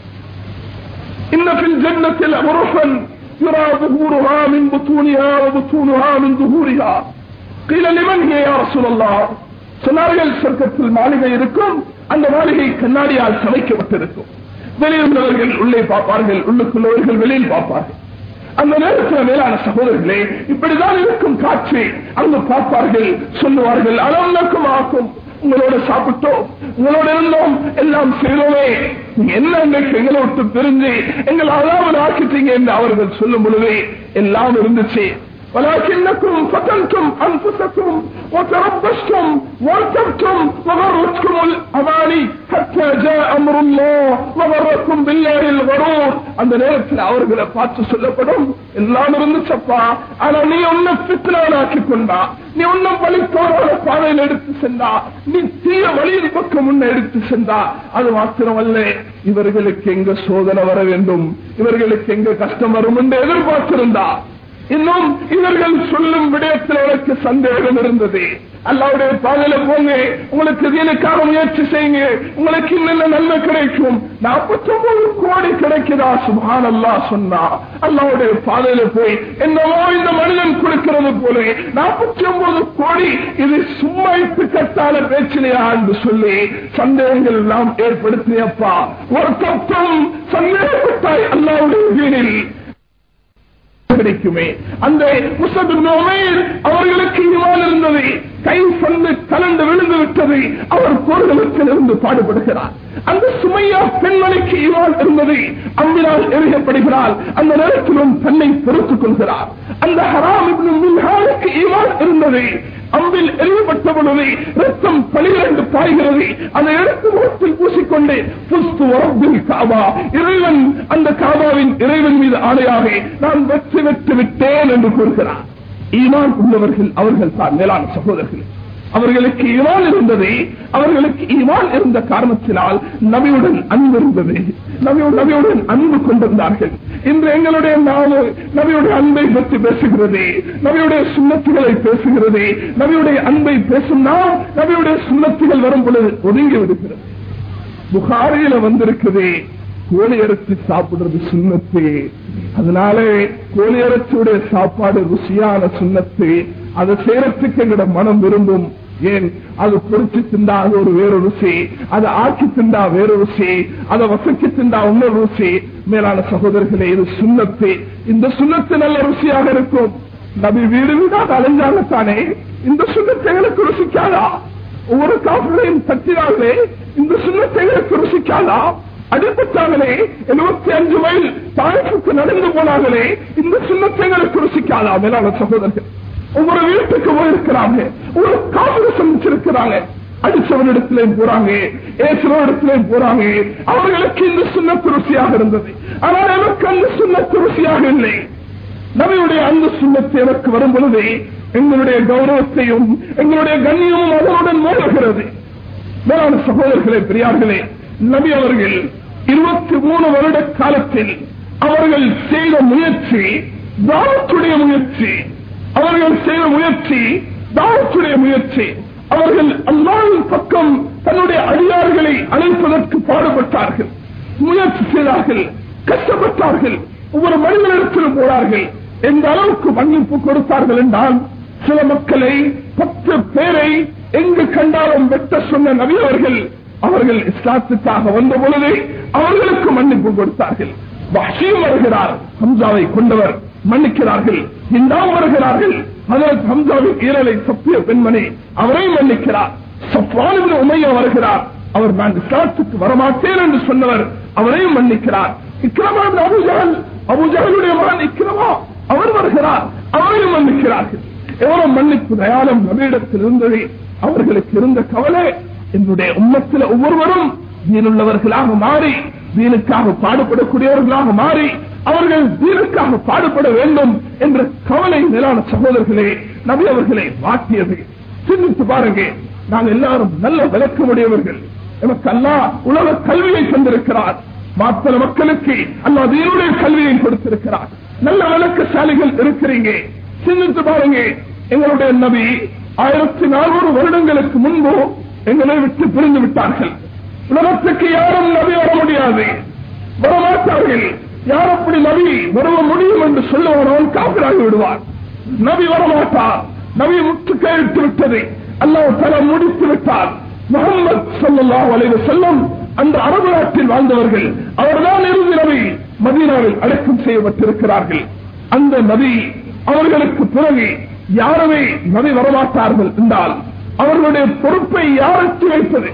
إن في الجنة لغرفا يرى ظهورها من بطونها وبطونها من ظهورها قيل لمن هي يا رسول الله சொன்னார்கள் சொர்க்கத்தில் மாளிகை இருக்கும் அந்த மாளிகை கண்ணாடியால் சமைக்கப்பட்டிருக்கும் வெளியுள்ளவர்கள் உள்ளே பார்ப்பார்கள் உள்ளுக்குள்ளவர்கள் வெளியில் பார்ப்பார்கள் அந்த நேரத்தில் மேலான சகோதரர்களே இப்படிதான் இருக்கும் காட்சி அங்கு பார்ப்பார்கள் சொல்லுவார்கள் அளவுக்கும் ஆக்கும் உங்களோட சாப்பிட்டோம் உங்களோட இருந்தோம் எல்லாம் செய்தோமே என்ன எங்களுக்கு எங்களை விட்டு பிரிஞ்சு எங்களை அதாவது ஆக்கிட்டீங்க என்று அவர்கள் சொல்லும் பொழுது எல்லாம் இருந்துச்சு ولكنكم فتنتم انفسكم وتربصتم وارتبتم وغرتكم الاماني حتى جاء امر الله وغركم بالله الغرور அந்த நேரத்தில் அவர்களை பார்த்து சொல்லப்படும் எல்லாம் இருந்துச்சப்பா ஆனா நீ உன்னை பித்தனாக்கி கொண்டா நீ உன்னும் வழித்தோரான பாதையில் எடுத்து சென்றா நீ தீய வழியின் பக்கம் முன்ன எடுத்து சென்றா அது மாத்திரமல்ல இவர்களுக்கு எங்க சோதனை வர வேண்டும் இவர்களுக்கு எங்க கஷ்டம் வரும் என்று எதிர்பார்த்திருந்தா இன்னும் இவர்கள் சொல்லும் விடயத்தில் எனக்கு சந்தேகம் இருந்தது அல்லாவுடைய பாதையில போங்க உங்களுக்கு தீனுக்காக முயற்சி செய்யுங்க உங்களுக்கு இன்னென்ன நன்மை கிடைக்கும் நாற்பத்தி ஒன்பது கோடி கிடைக்குதா சுபான் அல்லா சொன்னா அல்லாவுடைய பாதையில போய் என்னவோ இந்த மனிதன் கொடுக்கிறது போல நாற்பத்தி ஒன்பது கோடி இது சும்மா கட்டால பேச்சிலையா என்று சொல்லி சந்தேகங்கள் எல்லாம் ஏற்படுத்தியப்பா ஒரு தத்துவம் சந்தேகப்பட்டாய் அல்லாவுடைய வீணில் கிடைக்குமே அந்த அவர்களுக்கு ஈமான் இருந்தது கை சொந்து கலந்து விழுந்து விட்டது அவர் போர்களுக்கு இருந்து பாடுபடுகிறார் அந்த சுமையா பெண்மணிக்கு ஈமான் இருந்தது அம்பினால் எறியப்படுகிறார் அந்த நேரத்திலும் தன்னை பொறுத்துக் கொள்கிறார் அந்த ஹராம் மின்ஹாலுக்கு ஈமான் இருந்தது அம்பில் எறியப்பட்ட பொழுது ரத்தம் பனிரெண்டு பாய்கிறது அதை எடுத்து முகத்தில் பூசிக்கொண்டு புஸ்து உறப்பில் காபா இறைவன் அந்த காபாவின் இறைவன் மீது ஆணையாக நான் வெற்றி வெற்றி விட்டேன் என்று கூறுகிறார் ஈமான் உள்ளவர்கள் அவர்கள் தான் மேலான சகோதரர்கள் அவர்களுக்கு ஈமான் இருந்தது அவர்களுக்கு ஈமான் இருந்த காரணத்தினால் நபியுடன் அன்பு இருந்தது நபியுடன் அன்பு கொண்டிருந்தார்கள் இன்று எங்களுடைய நாம நபியுடைய அன்பை பற்றி பேசுகிறது நபியுடைய சுண்ணத்துகளை பேசுகிறது நபியுடைய அன்பை பேசும் நாம் நபியுடைய சுண்ணத்துகள் வரும் பொழுது ஒதுங்கி விடுகிறது புகாரியில வந்திருக்குது கோழி இறைச்சி சாப்பிடுறது சுண்ணத்து அதனாலே கோழி இறைச்சியுடைய சாப்பாடு ருசியான சுண்ணத்து அதை செய்யறதுக்கு எங்களோட மனம் விரும்பும் ஏன் அது பொறிச்சு திண்டா அது ஒரு வேறு ருசி அதை ஆக்கி திண்டா வேறு ருசி அதை வசக்கி திண்டா இன்னொரு ருசி மேலான சகோதரர்களே இது சுண்ணத்து இந்த சுண்ணத்து நல்ல ருசியாக இருக்கும் நபி வீடு வீடாக அலைஞ்சாங்கத்தானே இந்த சுண்ணத்தை எங்களுக்கு ருசிக்காதா ஒவ்வொரு காப்புகளையும் தட்டினாங்களே இந்த சுண்ணத்தை எங்களுக்கு ருசிக்காதா அடிப்பட்டாங்களே எழுபத்தி அஞ்சு மைல் தாய்ப்புக்கு நடந்து போனாங்களே இந்த சுண்ணத்தைங்களுக்கு ருசிக்காதா மேலான சகோதரர்கள் ஒவ்வொரு வீட்டுக்கு போயிருக்கிறாங்க ஒரு காப்பீடு சந்திச்சிருக்கிறாங்க அடிச்சவனிடத்திலையும் போறாங்க ஏசுவனிடத்திலையும் போறாங்க அவர்களுக்கு இந்த சுண்ணத்து ருசியாக இருந்தது ஆனால் எனக்கு அந்த சுண்ணத்து ருசியாக இல்லை நபியுடைய அந்த சுண்ணத்து எனக்கு வரும் பொழுது எங்களுடைய கௌரவத்தையும் எங்களுடைய கண்ணியமும் அதனுடன் மோதுகிறது மேலான சகோதரர்களே பெரியார்களே நபி அவர்கள் இருபத்தி மூணு வருட காலத்தில் அவர்கள் செய்த முயற்சி தாவத்துடைய முயற்சி அவர்கள் செய்த முயற்சி தாவத்துடைய முயற்சி அவர்கள் அல்லாவின் பக்கம் தன்னுடைய அடியார்களை அழைப்பதற்கு பாடுபட்டார்கள் முயற்சி செய்தார்கள் கஷ்டப்பட்டார்கள் ஒவ்வொரு மனிதனிடத்திலும் போனார்கள் எந்த அளவுக்கு மன்னிப்பு கொடுத்தார்கள் என்றால் சில மக்களை பத்து பேரை எங்கு கண்டாலும் வெட்ட சொன்ன நபியவர்கள் அவர்கள் இஸ்லாத்துக்காக வந்த பொழுது அவர்களுக்கு மன்னிப்பு கொடுத்தார்கள் வஷீம் வருகிறார் ஹம்சாவை கொண்டவர் மன்னிக்கிறார்கள் இந்தாம் வருகிறார்கள் அதற்கு ஹம்சாவின் ஈரலை தப்பிய பெண்மணி அவரை மன்னிக்கிறார் சப்வானின் உமையா வருகிறார் அவர் நான் இஸ்லாத்துக்கு வரமாட்டேன் என்று சொன்னவர் அவரையும் மன்னிக்கிறார் இக்கிரமான அபுஜகல் அபுஜகலுடைய மகன் இக்கிரமா அவர் வருகிறார் அவரையும் மன்னிக்கிறார்கள் எவ்வளவு மன்னிப்பு தயாளம் நபியிடத்தில் இருந்தது அவர்களுக்கு இருந்த கவலை என்னுடைய உம்மத்தில் ஒவ்வொருவரும் தீனுள்ளவர்களாக மாறி தீனுக்காக பாடுபடக்கூடியவர்களாக மாறி அவர்கள் தீனுக்காக பாடுபட வேண்டும் என்ற கவலை மேலான சகோதரர்களே நபி அவர்களை வாட்டியது சிந்தித்து பாருங்க நாங்கள் எல்லாரும் நல்ல விளக்கமுடையவர்கள் எனக்கு அல்லா உலக கல்வியை தந்திருக்கிறார் மாத்திர மக்களுக்கு அல்லா தீனுடைய கல்வியை கொடுத்திருக்கிறார் நல்ல விளக்கசாலிகள் இருக்கிறீங்க சிந்தித்து பாருங்க எங்களுடைய நபி ஆயிரத்தி நானூறு வருடங்களுக்கு முன்பு எங்களை விட்டு பிரிந்து விட்டார்கள் உலகத்துக்கு யாரும் நபி வர முடியாது வரமாட்டார்கள் யார் அப்படி நபி வர முடியும் என்று சொல்லுவானவன் காப்பிராகி விடுவார் நபி வரமாட்டார் நபி முற்று கைவிட்டு விட்டது அல்லாஹ் தல முடித்து விட்டார் முகமது சல்லா வலைவு செல்லும் அந்த அரபு நாட்டில் வாழ்ந்தவர்கள் அவர்தான் இறுதி நபி மதீனாவில் அடக்கம் செய்யப்பட்டிருக்கிறார்கள் அந்த நபி அவர்களுக்கு பிறகு யாருமே நபி வரமாட்டார்கள் என்றால் அவர்களுடைய பொறுப்பை யாருக்கு வைப்பது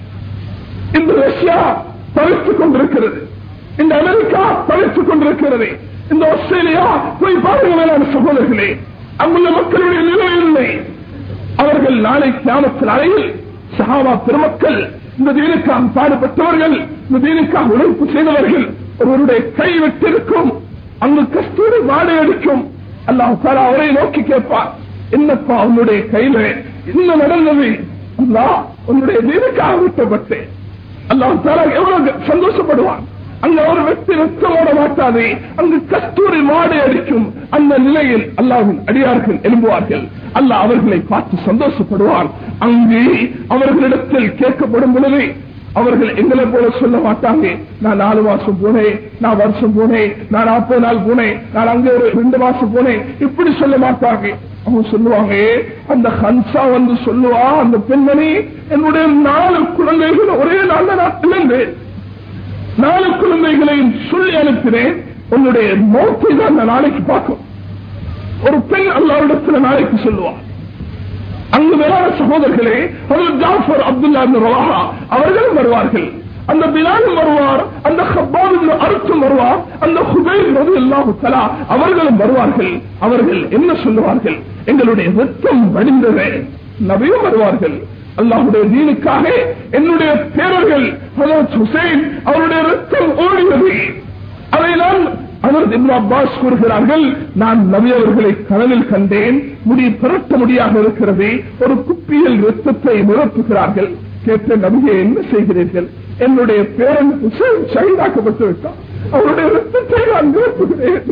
இந்த ரஷ்யா தவிர்த்துக் கொண்டிருக்கிறது இந்த அமெரிக்கா தவிர்த்துக் கொண்டிருக்கிறது இந்த ஆஸ்திரேலியா போய் பாருங்க மேலான சகோதரர்களே அங்குள்ள மக்களுடைய நிலை இல்லை அவர்கள் நாளை கிராமத்தில் அறையில் சஹாபா பெருமக்கள் இந்த தீனுக்காக பாடுபட்டவர்கள் இந்த தீனுக்காக உழைப்பு செய்தவர்கள் ஒருவருடைய கை விட்டிருக்கும் அங்கு கஸ்தூரி வாடை அடிக்கும் அல்லாஹ் தாலா அவரை நோக்கி கேட்பார் என்னப்பா உன்னுடைய கையில என்ன நடந்தது அல்லா உன்னுடைய தீனுக்காக விட்டப்பட்டேன் அல்லாஹ் தாலா எவ்வளவு சந்தோஷப்படுவான் அங்க ஒரு வெற்றி ரத்தம் ஓட மாட்டாது அங்கு கஸ்தூரி மாடு அடிக்கும் அந்த நிலையில் அல்லாவின் அடியார்கள் எழும்புவார்கள் அல்லாஹ் அவர்களை பார்த்து சந்தோஷப்படுவார் அங்கு அவர்களிடத்தில் கேட்கப்படும் பொழுது அவர்கள் எங்களை போல சொல்ல மாட்டாங்க நான் நாலு மாசம் போனேன் நான் வருஷம் போனேன் நான் நாற்பது நாள் போனேன் நான் அங்க ஒரு ரெண்டு மாசம் போனேன் இப்படி சொல்ல மாட்டாங்க அவங்க சொல்லுவாங்க அந்த ஹன்சா வந்து சொல்லுவா அந்த பெண்மணி என்னுடைய நாலு குழந்தைகள் ஒரே நாள்ல நான் இழந்தேன் நாலு குழந்தைகளையும் சொல்லி அனுப்பினேன் உன்னுடைய மௌத்தை தான் நான் நாளைக்கு பார்க்கும் ஒரு பெண் அல்லாவிடத்துல நாளைக்கு சொல்லுவார் அங்கு வேளாண் சகோதரர்களே அவர் ஜாஃபர் அப்துல்லா ரவாஹா அவர்களும் வருவார்கள் அந்த பிலாலும் வருவார் அந்த ஹப்பாவின் அர்த்தம் வருவார் அந்த ஹுபைல் ரவி அல்லாஹு தலா அவர்களும் வருவார்கள் அவர்கள் என்ன சொல்லுவார்கள் எங்களுடைய ரத்தம் வடிந்தது நபியும் வருவார்கள் அல்லாஹுடைய தீனுக்காக என்னுடைய பேரர்கள் ஹசரத் ஹுசைன் அவருடைய ரத்தம் ஓடியது அதை நான் அதற்கு இப்னு அப்பாஸ் கூறுகிறார்கள் நான் நபி அவர்களை கனவில் கண்டேன் முடி புரட்ட முடியாக இருக்கிறது ஒரு குப்பியில் ரத்தத்தை நிரப்புகிறார்கள் கேட்ட நபியை என்ன செய்கிறீர்கள் என்னுடைய பேரன் ஹுசைன் ஷஹீதாக்கப்பட்டு விட்டார் அவருடைய ரத்தத்தை நான் நிரப்புகிறேன்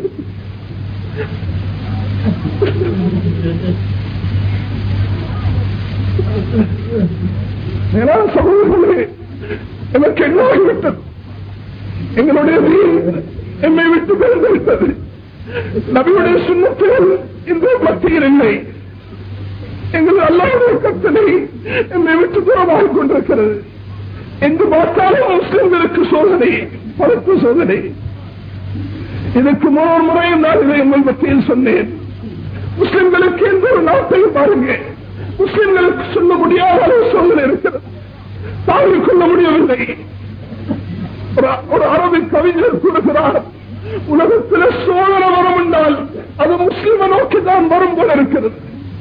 மேலான சகோதரர்களே எனக்கு என்ன ஆகிவிட்டது எங்களுடைய வீண் என்னை விட்டு பிறந்து விட்டது நபியுடைய சுண்ணத்தில் இந்த மத்தியில் இல்லை எங்கள் அல்லாவுடைய கட்டளை என்னை விட்டு தூரமாக கொண்டிருக்கிறது எங்கு பார்த்தாலும் முஸ்லிம்களுக்கு சோதனை பருப்பு சோதனை இதற்கு மூணு முறையும் நான் இதை உங்கள் மத்தியில் சொன்னேன் முஸ்லிம்களுக்கு எந்த ஒரு நாட்டையும் பாருங்க முஸ்லிம்களுக்கு சொல்ல முடியாத அளவு சோதனை இருக்கிறது தாங்கிக் கொள்ள முடியவில்லை ஒரு- ஒரு அரபி கவிஞர் கூறுகிறார் உலகத்தில் சோதனை வரும் என்றால் அது முஸ்லிம நோக்கி தான் வரும் போல இருக்கிறது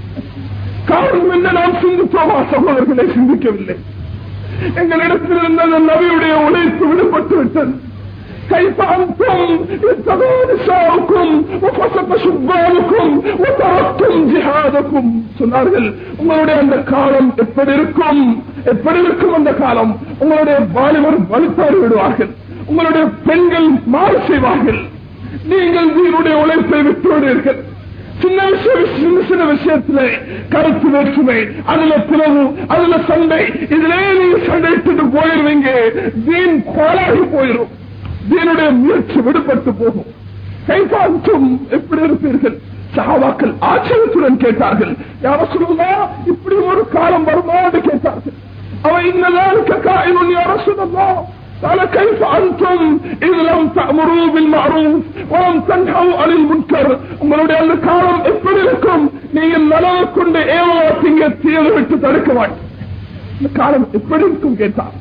காரணம் என்ன நாம் சிந்தித்தோமா சகோதரர்களை சிந்திக்கவில்லை எங்களிடத்தில் இருந்த அந்த நபியுடைய உழைப்பு விடுபட்டு விட்டது كيف أنتم اتبعوا نساؤكم وفسق شبانكم وتركتم جهادكم சொன்னார்கள் உங்களுடைய அந்த காலம் எப்படி இருக்கும் எப்படி இருக்கும் அந்த காலம் உங்களுடைய வாலிபர் வலுத்தாறு விடுவார்கள் உங்களுடைய பெண்கள் மாறு செய்வார்கள் நீங்கள் வீருடைய உழைப்பை விட்டுவிடுவீர்கள் சின்ன விஷயம் சின்ன சின்ன விஷயத்துல கருத்து வேற்றுமை அதுல பிளவு அதுல சண்டை இதுல நீங்க சண்டைட்டு போயிருவீங்க வீண் கோலாகி போயிரும் தீனுடைய முயற்சி விடுபட்டு போகும் கைபாற்றும் எப்படி இருப்பீர்கள் சகாபாக்கள் ஆச்சரியத்துடன் கேட்டார்கள் யார சொல்லுவா இப்படி ஒரு காலம் வருமா என்று கேட்டார்கள் அவ இன்னதான் காயினும் யார சொல்லலாம் قال كيف أنتم إذ لم تأمروا بالمعروف ولم تنهوا عن المنكر உங்களுடைய அந்த காலம் எப்படி இருக்கும் நீங்கள் நலவை கொண்டு ஏமாத்தீங்க தீயை விட்டு தடுக்க மாட்டேன் இந்த காலம் எப்படி இருக்கும் கேட்டார்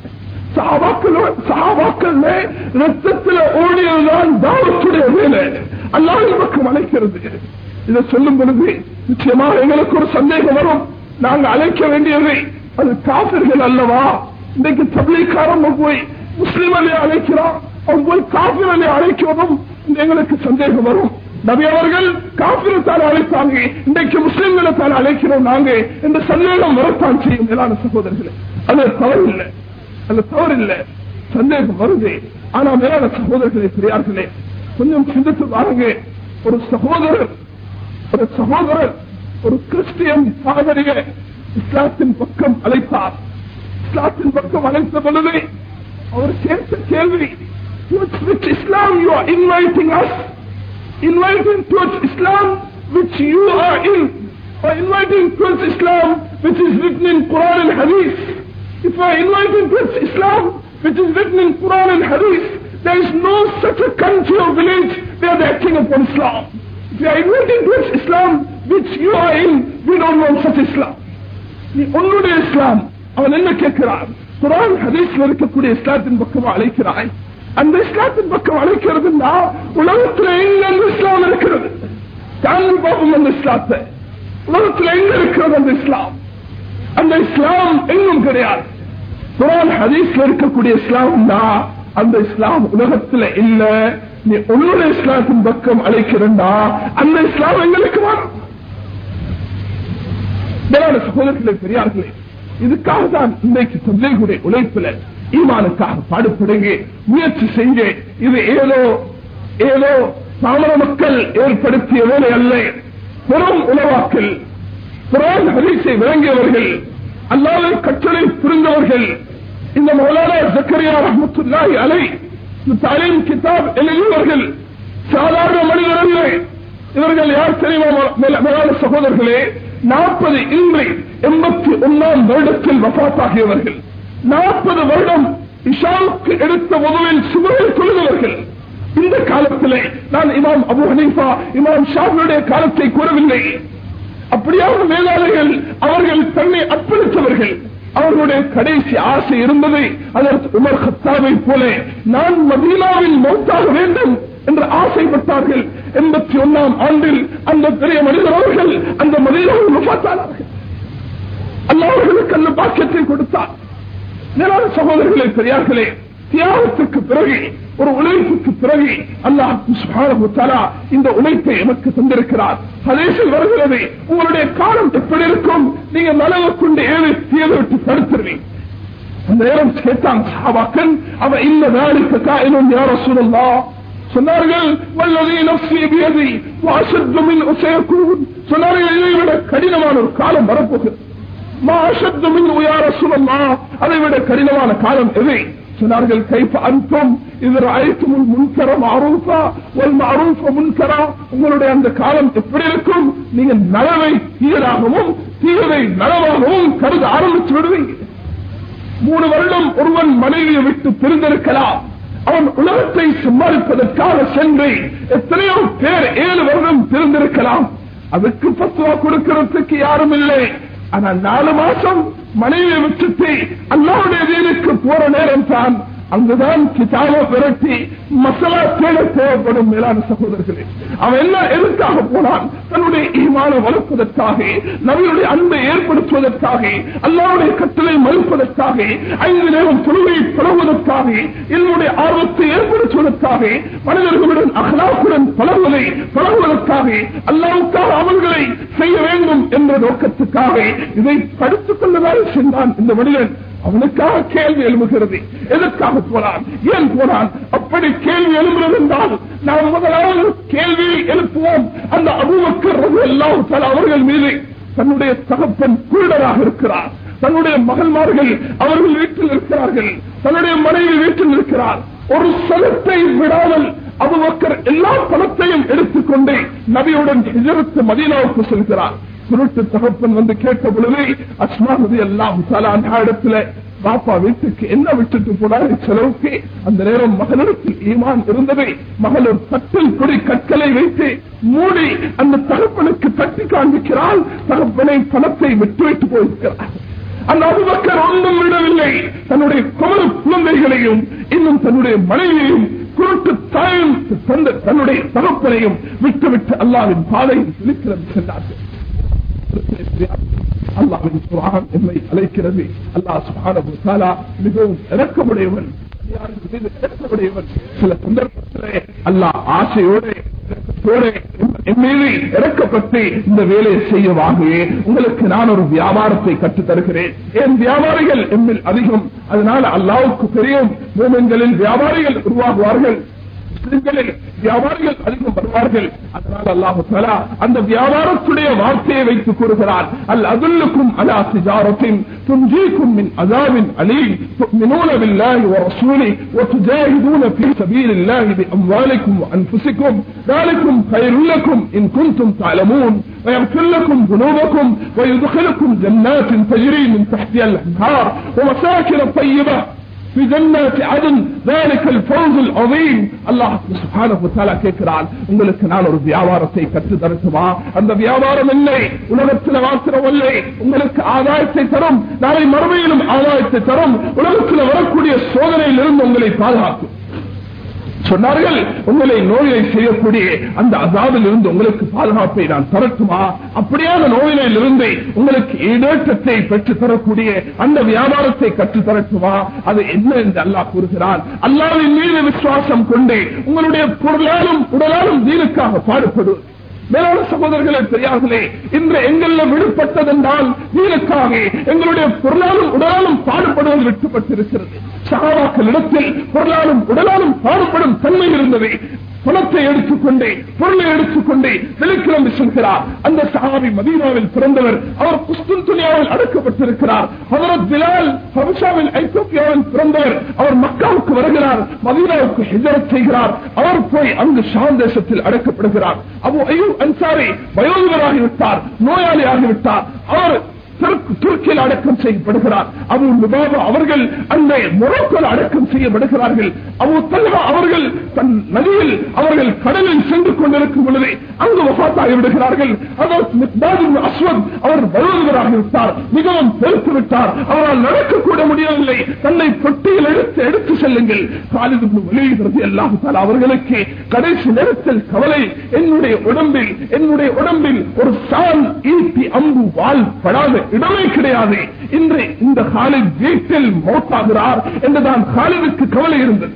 சகாபாக்கள் ரத்தத்தில் ஓடியதுதான் தாவத்துடைய வேலை அல்லாவின் பக்கம் அழைக்கிறது இதை சொல்லும் பொழுது நிச்சயமாக எங்களுக்கு ஒரு சந்தேகம் வரும் நாங்க அழைக்க வேண்டியவை அது காபிர்கள் அல்லவா இன்னைக்கு தபிலைக்காரங்க போய் முஸ்லிமனை அழைக்கிறான் அவன் போய் காபிரனை அழைக்கிறதும் எங்களுக்கு சந்தேகம் வரும் நபி அவர்கள் காப்பிரத்தால் அழைத்தாங்க இன்றைக்கு முஸ்லிம்களை தான் அழைக்கிறோம் நாங்க இந்த சந்தேகம் வரத்தான் செய்யும் மேலான சகோதரர்களே அது தவறு இல்லை அது தவறு இல்லை சந்தேகம் வருது ஆனா மேலான சகோதரர்களே பெரியார்களே கொஞ்சம் சிந்தித்து பாருங்க ஒரு சகோதரர் ஒரு சகோதரர் ஒரு கிறிஸ்டியன் பாதரிய இஸ்லாத்தின் பக்கம் அழைத்தார் இஸ்லாத்தின் பக்கம் அழைத்த பொழுது அவர் கேட்ட கேள்வி which Islam you are inviting us inviting towards Islam which you are in or inviting towards Islam which is written in Quran and Hadith if you are inviting towards Islam which is written in Quran and Hadith there is no such a country or village where they are acting upon Islam if you are inviting towards Islam which you are in we don't want such Islam நீ உன்னுடைய இஸ்லாம் அவன் என்ன கேட்கிறான் குரான் ஹதீஸ்ல இருக்கக்கூடிய இஸ்லாத்தின் பக்கம் அழைக்கிறாய் அந்த இஸ்லாத்தின் பக்கம் அழைக்கிறதுனா உலகத்துல எங்க அந்த இஸ்லாம் இருக்கிறது தாண்டி பார்ப்போம் அந்த இஸ்லாத்தை உலகத்துல எங்க இருக்கிறது அந்த இஸ்லாம் அந்த இஸ்லாம் எங்கும் கிடையாது குரான் ஹதீஸ்ல இருக்கக்கூடிய இஸ்லாம் தான் அந்த இஸ்லாம் உலகத்துல இல்ல நீ உன்னுடைய இஸ்லாத்தின் பக்கம் அழைக்கிறண்டா அந்த இஸ்லாம் எங்களுக்கு வரும் மேலான சகோதரர்களே பெரியார்களே இதுக்காக தான் இன்றைக்கு தந்தைகளுடைய உழைப்பில் ஈமானுக்காக பாடுபடுங்க முயற்சி செஞ்சு இது ஏதோ ஏதோ பாமர மக்கள் ஏற்படுத்திய வேலை அல்ல பெரும் உணவாக்கல் குரான் ஹதீஸை விளங்கியவர்கள் அல்லாத கட்டளை புரிந்தவர்கள் இந்த மௌலானா ஜக்கரியா ரஹமத்துல்லாஹி அலை இந்த தாலீம் கிதாப் எழுதியவர்கள் சாதாரண மனிதர் அல்ல இவர்கள் யார் தெரியுமா மேல- மேலான சகோதரர்களே நாற்பது இன்று எண்பத்தி ஒன்னாம் வருடத்தில் வபாத்தாகியவர்கள் நாற்பது வருடம் இஷாவுக்கு எடுத்த முதலில் சுமையில் கொள்கிறவர்கள் இந்த காலத்திலே நான் இமாம் அபு ஹனீஃபா இமாம் ஷாஃபியுடைய காலத்தை கூறவில்லை அப்படியான மேலாளர்கள் அவர்கள் தன்னை அர்ப்பணித்தவர்கள் அவர்களுடைய கடைசி ஆசை இருந்தது அதற்கு உமர் ஹத்தாவை போல நான் மதீனாவில் மௌத்தாக வேண்டும் என்று ஆசைப்பட்டார்கள் எண்பத்தி ஒன்னாம் ஆண்டில் அந்த பெரிய மனிதர் அவர்கள் அந்த மதீனாவில் முஃபாத்தானார்கள் அல்லாஹ் அவர்களுக்கு அந்த பாக்கியத்தை கொடுத்தார் மேலான சகோதரர்களே பெரியார்களே தியாகத்துக்கு பிறகு ஒரு உழைப்புக்கு பிறகு அல்லாஹ் சுப்ஹானஹு வ தஆலா இந்த உழைப்பை எமக்கு தந்திருக்கிறார் ஹதீஸில் வருகிறது உங்களுடைய காலம் எப்படி இருக்கும் நீங்க நலவு கொண்டு ஏழை தீயதை விட்டு தடுத்துருவீங்க அந்த நேரம் கேட்டாங்க சஹாபாக்கள் அவ இல்ல வேலைக்கு காயினும் யார சொல்லலாம் சொன்னார்கள் வல்லதி நஃப்சி பியதி வாஷத்து மின் உசையக்கூன் சொன்னார்கள் இதை விட கடினமான ஒரு காலம் வரப்போகுது மாஷத்து மின் உயார சொல்லலாம் அதை விட கடினமான காலம் எது சொன்னார்கள் கைப்ப அன்பம் இது அழைத்தும் முன்கர மாரூஃபா ஒரு மாரூஃப முன்கரா உங்களுடைய அந்த காலம் எப்படி இருக்கும் நீங்க நலவை தீயராகவும் தீயதை நலவாகவும் கருத ஆரம்பித்து விடுவீங்க மூணு வருடம் ஒருவன் மனைவியை விட்டு பிரிந்திருக்கலாம் அவன் உலகத்தை சம்பாதிப்பதற்காக சென்று எத்தனையோ பேர் ஏழு வருடம் பிரிந்திருக்கலாம் அதுக்கு பத்துவா கொடுக்கிறதுக்கு யாரும் இல்லை ஆனா நாலு மாசம் மனைவியை விட்டுட்டு அல்லாவுடைய வீட்டுக்கு போற நேரம் தான் அங்குதான் கிதாப விரட்டி மசாலா தேட தேவைப்படும் மேலான சகோதரர்களே அவன் என்ன எதுக்காக போனான் தன்னுடைய ஈமான வளர்ப்பதற்காக நபியுடைய அன்பை ஏற்படுத்துவதற்காக அல்லாவுடைய கட்டளை மறுப்பதற்காக ஐந்து நேரம் தொழுகையை பழகுவதற்காக என்னுடைய ஆர்வத்தை ஏற்படுத்துவதற்காக மனிதர்களுடன் அகலாக்குடன் பழகுவதை பழகுவதற்காக அல்லாவுக்காக அமல்களை செய்ய வேண்டும் என்ற நோக்கத்துக்காக இதை படித்துக் கொண்டதாக சென்றான் இந்த மனிதன் அவனுக்காக கேள்வி எழுப்புகிறது எதற்காக போனான் ஏன் போனான் அப்படி கேள்வி எழுப்புறது என்றால் நாம் முதலாவது கேள்வியை எழுப்புவோம் அந்த அபுபக்கர் எல்லாம் அவர்கள் மீது தன்னுடைய தகப்பன் குருடராக இருக்கிறார் தன்னுடைய மகன்மார்கள் அவர்கள் வீட்டில் இருக்கிறார்கள் தன்னுடைய மனைவி வீட்டில் இருக்கிறார் ஒரு சலத்தை விடாமல் அபுபக்கர் எல்லா பணத்தையும் எடுத்துக்கொண்டு நபியுடன் எதிர்த்து மதீனாவுக்கு செல்கிறார் குருட்டு தகப்பன் வந்து கேட்ட பொழுது அஸ்மானது எல்லாம் இடத்துல பாப்பா வீட்டுக்கு என்ன விட்டுட்டு போனாரு செலவுக்கு அந்த நேரம் மகளிடத்தில் ஈமான் இருந்தது மகள் ஒரு தட்டில் கொடி கற்களை வைத்து மூடி அந்த தகப்பனுக்கு தட்டி காண்பிக்கிறாள் தகப்பனை பணத்தை விட்டுவிட்டு போயிருக்கிறார் அந்த அபுபக்கர் ஒன்றும் விடவில்லை தன்னுடைய குமர குழந்தைகளையும் இன்னும் தன்னுடைய மனைவியையும் குருட்டு தாயும் தந்த தன்னுடைய தகப்பனையும் விட்டுவிட்டு அல்லாவின் பாதையில் செலுக்கிறது சென்றார்கள் அல்லாவின் குரான் என்னை அழைக்கிறது அல்லாஹ் சுப்ஹானஹு வ தஆலா மிகவும் இரக்கமுடையவன் அடியார்கள் மீது இரக்கமுடையவன் சில சந்தர்ப்பத்திலே அல்லாஹ் ஆசையோடு இரக்கத்தோடு என் மீது இறக்கப்பட்டு இந்த வேலையை செய்யவாகவே உங்களுக்கு நான் ஒரு வியாபாரத்தை கற்றுத் தருகிறேன் என் வியாபாரிகள் எம்மில் அதிகம் அதனால அல்லாவுக்கு தெரியும் மூமென்களில் வியாபாரிகள் உருவாகுவார்கள் முஸ்லிம்களில் வியாபாரிகள் அதிகம் வருவார்கள் அதனால் அல்லாஹு தலா அந்த வியாபாரத்துடைய வார்த்தையை வைத்து கூறுகிறார் அல் அதுல்லுக்கும் அலா திஜாரத்தின் துஞ்சிக்கும் மின் அதாவின் அலீம் تؤمنون بالله ورسوله وتجاهدون في سبيل الله بأموالكم وأنفسكم ذلكم خير لكم إن كنتم تعلمون ويغفر لكم ذنوبكم ويدخلكم جنات تجري من تحتها الأنهار ومساكن طيبة في جنات عدن ذلك الفوز العظيم الله سبحانه وتعالى கேட்கிறான் உங்களுக்கு நான் ஒரு வியாபாரத்தை கற்று தரட்டுமா அந்த வியாபாரம் இல்லை உலகத்தில் மாத்திரம் இல்லை உங்களுக்கு ஆதாயத்தை தரும் நாளை மறுமையிலும் ஆதாயத்தை தரும் உலகத்தில் வரக்கூடிய சோதனையில் இருந்து உங்களை பாதுகாக்கும் சொன்னார்கள் உங்களை நோயை செய்யக்கூடிய அந்த அசாவில் இருந்து உங்களுக்கு பாதுகாப்பை நான் தரட்டுமா அப்படியான நோயிலில் இருந்து உங்களுக்கு ஈடேற்றத்தை பெற்று தரக்கூடிய அந்த வியாபாரத்தை கற்று தரட்டுமா அது என்ன என்று அல்லாஹ் கூறுகிறான் அல்லாவின் மீது விசுவாசம் கொண்டு உங்களுடைய பொருளாலும் உடலாலும் தீனுக்காக பாடுபடு மேலான சகோதரர்களே பெரியார்களே இன்று எங்கள்ல விடுபட்டதென்றால் நீனுக்காக எங்களுடைய பொருளாலும் உடலாலும் பாடுபடுவது விட்டுப்பட்டிருக்கிறது சகாபாக்களிடத்தில் பொருளாலும் உடலாலும் பாடுபடும் தன்மை இருந்தது பணத்தை எடுத்துக்கொண்டே பொருளை எடுத்துக்கொண்டே வெளிக்கிழமை செல்கிறார் அந்த சஹாபி மதீனாவில் பிறந்தவர் அவர் குஸ்துன் துணியாவில் அடக்கப்பட்டிருக்கிறார் ஹதரத் பிலால் ஹபஷாவில் ஐரோப்பியாவில் பிறந்தவர் அவர் மக்காவுக்கு வருகிறார் மதீனாவுக்கு ஹிஜரத் செய்கிறார் அவர் போய் அங்கு ஷாம் தேசத்தில் அடக்கப்படுகிறார் அபு ஐயூப் அன்சாரி வயோதிபராகிவிட்டார் நோயாளி ஆகிவிட்டார் அவர் துருக்கு- துருக்கியில் அடக்கம் செய்யப்படுகிறார் அபு லுபாபா அவர்கள் அந்த மொரோக்கோல் அடக்கம் செய்யப்படுகிறார்கள் அபு தல்ஹா அவர்கள் தன் நதியில் அவர்கள் கடலில் சென்று கொண்டிருக்கும் பொழுதே அங்கு வபாத்தாகி விடுகிறார்கள் அதற்கு மிக்தாத் இப்னு அஸ்வத் அவர் வலுவராகிவிட்டார் மிகவும் பெருத்து விட்டார் அவரால் நடக்கக்கூட முடியவில்லை தன்னை பொட்டியில் எடுத்து எடுத்து செல்லுங்கள் காலிது வெளியிடுறது அல்லாஹால அவர்களுக்கு கடைசி நேரத்தில் கவலை என்னுடைய உடம்பில் என்னுடைய உடம்பில் ஒரு சால் ஈட்டி அம்பு வால் படாத இடமே கிடையாது இன்று இந்த காலில் வீட்டில் மௌத்தாகிறார் என்றுதான் காலிதுக்கு கவலை இருந்தது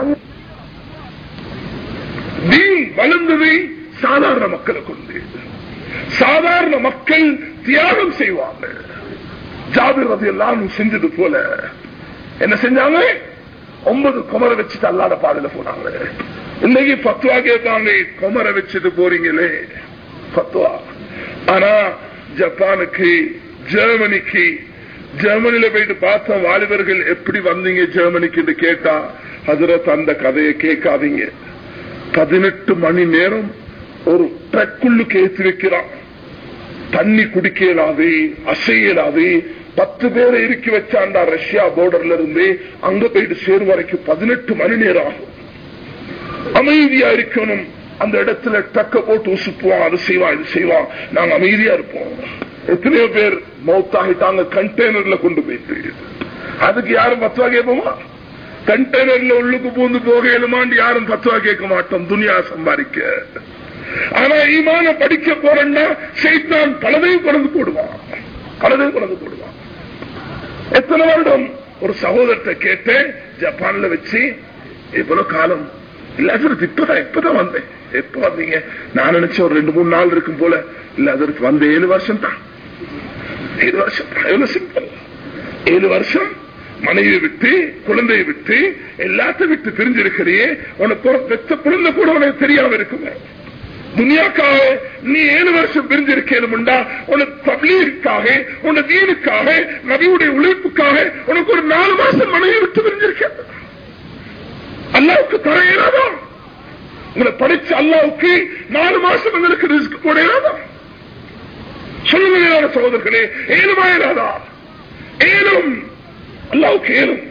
நீ வளர்ந்ததை சாதாரண மக்களை கொண்டு சாதாரண மக்கள் தியாகம் செய்வாங்க ஜாபிர் ரதி எல்லாம் செஞ்சது போல என்ன செஞ்சாங்க ஒன்பது குமர வச்சுட்டு அல்லாத பாதையில போனாங்க இன்னைக்கு பத்துவா கேட்பாங்க குமர வச்சுட்டு போறீங்களே பத்துவா ஆனா ஜப்பானுக்கு ஜெர்மனிக்கு ஜெர்மனில போயிட்டு பார்த்தோம் வாலிபர்கள் எப்படி வந்தீங்க ஜெர்மனிக்கு கேட்டா ஹசரத் அந்த கதையை கேட்காதீங்க பதினெட்டு மணி நேரம் ஒரு ட்ரக்குள்ளுக்கு ஏற்றி வைக்கிறான் தண்ணி குடிக்க இயலாது அசைய இயலாது பத்து பேரை இறுக்கி வச்சாண்டா ரஷ்யா போர்டர்ல இருந்து அங்க போயிட்டு சேரும் வரைக்கும் பதினெட்டு மணி நேரம் ஆகும் அமைதியா இருக்கணும் அந்த இடத்துல டக்க போட்டு உசுப்புவான் அது செய்வான் இது செய்வான் நாங்க அமைதியா இருப்போம் எத்தனையோ பேர் மௌத்தாகிட்டாங்க கண்டெய்னர்ல கொண்டு போயிட்டு அதுக்கு யாரும் பத்துவா கேட்போமா கண்டெய்னர்ல உள்ளுக்கு பூந்து போக இயலுமாண்டு யாரும் பத்துவா கேட்க மாட்டோம் துனியா சம்பாதிக்க ஆனா ஈமான படிக்க போறேன்னா சைத்தான் பலதையும் குறைந்து போடுவான் பலதையும் குறைந்து போடுவான் எத்தனை வருடம் ஒரு சகோதரத்தை கேட்டேன் ஜப்பான்ல வச்சு இவ்வளவு காலம் இல்ல அதற்கு இப்பதான் இப்பதான் வந்தேன் எப்ப வந்தீங்க நான் நினைச்சேன் ஒரு ரெண்டு மூணு நாள் இருக்கும் போல இல்ல அதற்கு வந்த ஏழு வருஷம் தான் ஏழு வருஷம் தான் எவ்வளவு சிம்பிள் ஏழு வருஷம் மனைவியை விட்டு குழந்தையை விட்டு எல்லாத்தையும் விட்டு பிரிஞ்சிருக்கிறியே உனக்கு ஒரு பெத்த குழந்தை கூட உனக்கு தெரியாம இருக்குமே துனியாக்காக நீ ஏழு வருஷம் பிரிஞ்சிருக்கேனும்டா உனக்கு தப்லீருக்காக உன தீனுக்காக நபியுடைய உழைப்புக்காக உனக்கு ஒரு நாலு மாசம் மனைவி விட்டு பிரிஞ்சிருக்க அல்லாவுக்கு தர இயலாதா உங்களை படிச்ச அல்லாவுக்கு நாலு மாசம் உங்களுக்கு ரிஸ்க் போட இயலாதா சொல்லுங்க மேலான சகோதரர்களே ஏழுமா இயலாதா ஏழும் அல்லாவுக்கு ஏழும்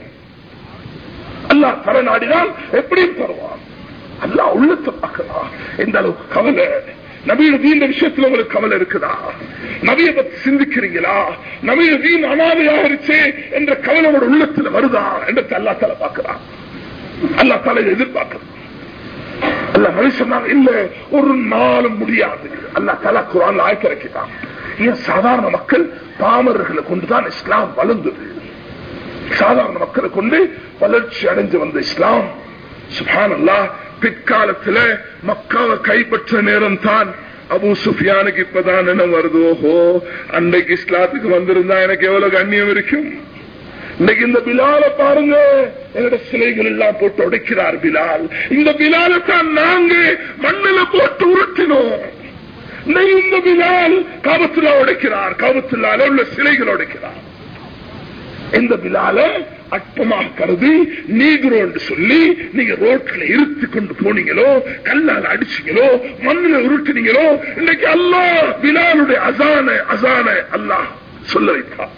அல்லாஹ் தர நாடினால் எப்படியும் தருவான் அல்லாஹ் உள்ளத்தை பார்க்கலாம் எந்த அளவுக்கு கவலை நபியோட வீண்ட விஷயத்துல உங்களுக்கு கவலை இருக்குதா நபியை பத்தி சிந்திக்கிறீங்களா நபியோட வீண் அனாதையாயிருச்சே என்ற கவலை உங்களோட உள்ளத்துல வருதா என்றதை அல்லா தலை பார்க்கிறான் அல்லா தலை எதிர்பார்க்கிறான் அல்ல நபி சொன்னாங்க இல்ல ஒரு நாளும் முடியாது அல்லா தலா குரான் ஆய்க்கிறக்கிறான் ஏன் சாதாரண மக்கள் பாமரர்களை கொண்டுதான் இஸ்லாம் வளர்ந்தது சாதாரண மக்களை கொண்டு வளர்ச்சி அடைஞ்சு வந்த இஸ்லாம் சுபான் அல்லா பிற்காலத்துல மக்காவை கைப்பற்ற நேரம் தான் அபு சுஃபியானுக்கு இப்பதான் என்ன வருது ஓஹோ அன்றைக்கு இஸ்லாத்துக்கு வந்திருந்தா எனக்கு எவ்வளவு கண்ணியம் இருக்கும் இன்னைக்கு இந்த பிலால பாருங்க எங்கட சிலைகள் எல்லாம் போட்டு உடைக்கிறார் பிலால் இந்த பிலால தான் நாங்க மண்ணில போட்டு உருட்டினோம் இன்னைக்கு இந்த பிலால் காபத்துல்லா உடைக்கிறார் காபத்துல்லால உள்ள சிலைகள் உடைக்கிறார் இந்த பிலால அற்பமாக கருதி நீகிறோ என்று சொல்லி நீங்க ரோட்ல இருத்தி கொண்டு போனீங்களோ கல்லால் அடிச்சீங்களோ மண்ணில் உருட்டினீங்களோ இன்னைக்கு அல்லாஹ் பிலாலுடைய அசான அசான அல்லாஹ் சொல்ல வைத்தார்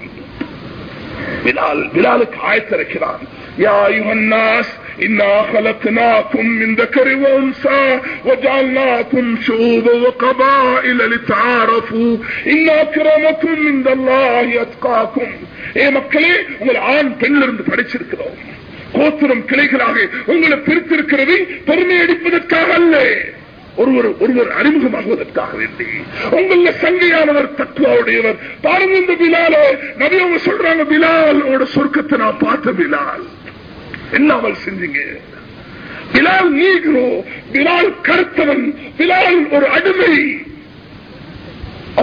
பிலால் பிலாலுக்கு ஆயத்திருக்கிறான் يا أيها الناس إنا خلقناكم من ذكر وأنثى وجعلناكم شعوبا وقبائل لتعارفوا إن أكرمكم عند الله أتقاكم ஏ மக்களே உங்களை ஆண் பெண்ணில் இருந்து படைச்சிருக்கிறோம் கோத்திரம் கிளைகளாக உங்களை பிரித்திருக்கிறது பெருமை அடிப்பதற்காக அல்ல ஒருவர் ஒருவர் அறிமுகமாகுவதற்காக வேண்டி உங்கள சங்கையானவர் தத்துவாவுடையவர் பாருங்க இந்த பிலால நபி அவங்க சொல்றாங்க பிலால் சொர்க்கத்தை நான் பார்த்த பிலால் என்ன அவள் செஞ்சீங்க பிலால் நீகிறோ பிலால் கருத்தவன் பிலால் ஒரு அடிமை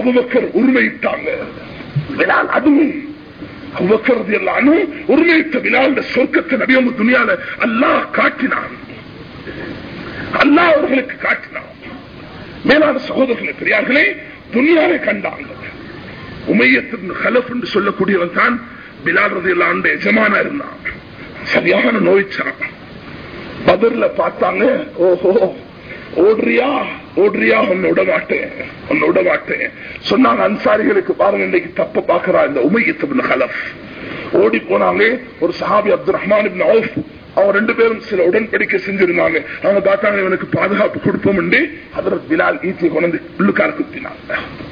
அபுபக்கர் உரிமையிட்டாங்க பிலால் அடிமை அபுபக்கர் எல்லாம் உரிமையிட்ட பிலால் சொர்க்கத்தை நபியமு துணியால அல்லாஹ் காட்டினான் அல்லாஹ் அவர்களுக்கு காட்டினான் மேலான சகோதரர்களை பெரியார்களே துணியாவை கண்டாங்க உமையத்தின் ஹலப் என்று சொல்லக்கூடியவன் தான் பிலால் ரதி ஆண்டு எஜமானா இருந்தான் சரியான நோய்ச்சான் பதிர்ல பார்த்தாங்க ஓஹோ ஓடுறியா ஓடுறியா உன்னை விட மாட்டேன் உன்னை விட மாட்டேன் சொன்னாங்க அன்சாரிகளுக்கு பாருங்க இன்னைக்கு தப்ப பாக்குறா இந்த உமையத்து ஹலப் ஓடி போனாங்க ஒரு சஹாபி அப்துல் ரஹ்மான் இப்னு அவுஃப் அவங்க ரெண்டு பேரும் சில உடன்படிக்கை செஞ்சிருந்தாங்க அவங்க பார்த்தாங்க இவனுக்கு பாதுகாப்பு கொடுப்போம் என்று அதற்கு பிலால் ஈட்டி கொண்டு உள்ளுக்கார குத்தினாங்க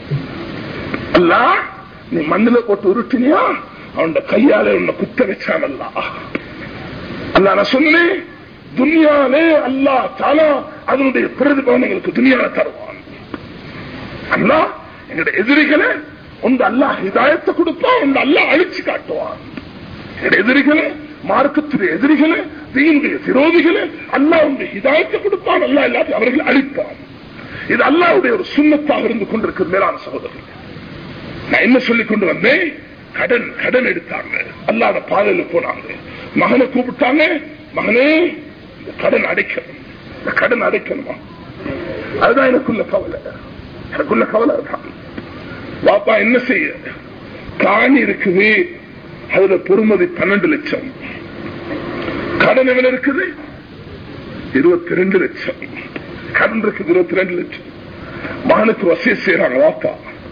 அல்ல நீ மண்ணில போட்டு உருட்டினியா அவன் கையால உன்னை குத்த வச்சான் அல்ல அல்ல நான் சொன்னேன் துனியாலே அல்லா தாலா அதனுடைய பிரதிபலனங்களுக்கு துனியால தருவான் அல்லா எங்களுடைய எதிரிகளை உங்க அல்லா ஹிதாயத்தை கொடுப்பான் உங்க அல்லா அழிச்சு காட்டுவான் எங்களுடைய எதிரிகளை மார்க்கத்துடைய எதிரிகளை தீனுடைய விரோதிகளை அல்லா உங்க ஹிதாயத்தை கொடுப்பான் அல்லா எல்லாத்தையும் அவர்கள் அழிப்பான் இது அல்லாவுடைய ஒரு சுண்ணத்தாக இருந்து கொண்டிருக்கிற மேலான சகோதரர்கள் நான் என்ன சொல்லிக் கொண்டு வந்தேன் கடன் கடன் எடுத்தாங்க அல்லாத பாதையில போனாங்க மகனை கூப்பிட்டாங்க மகனே இந்த கடன் அடைக்கணும் இந்த கடன் அடைக்கணுமா அதுதான் எனக்குள்ள கவலை எனக்குள்ள கவலை தான் பாப்பா என்ன செய்ய காணி இருக்குது அதுல பொறுமதி பன்னெண்டு லட்சம் கடன் எவ்வளவு இருக்குது இருபத்தி ரெண்டு லட்சம் கடன் இருக்குது இருபத்தி ரெண்டு லட்சம் மகனுக்கு வசிய செய்யறாங்க வாப்பா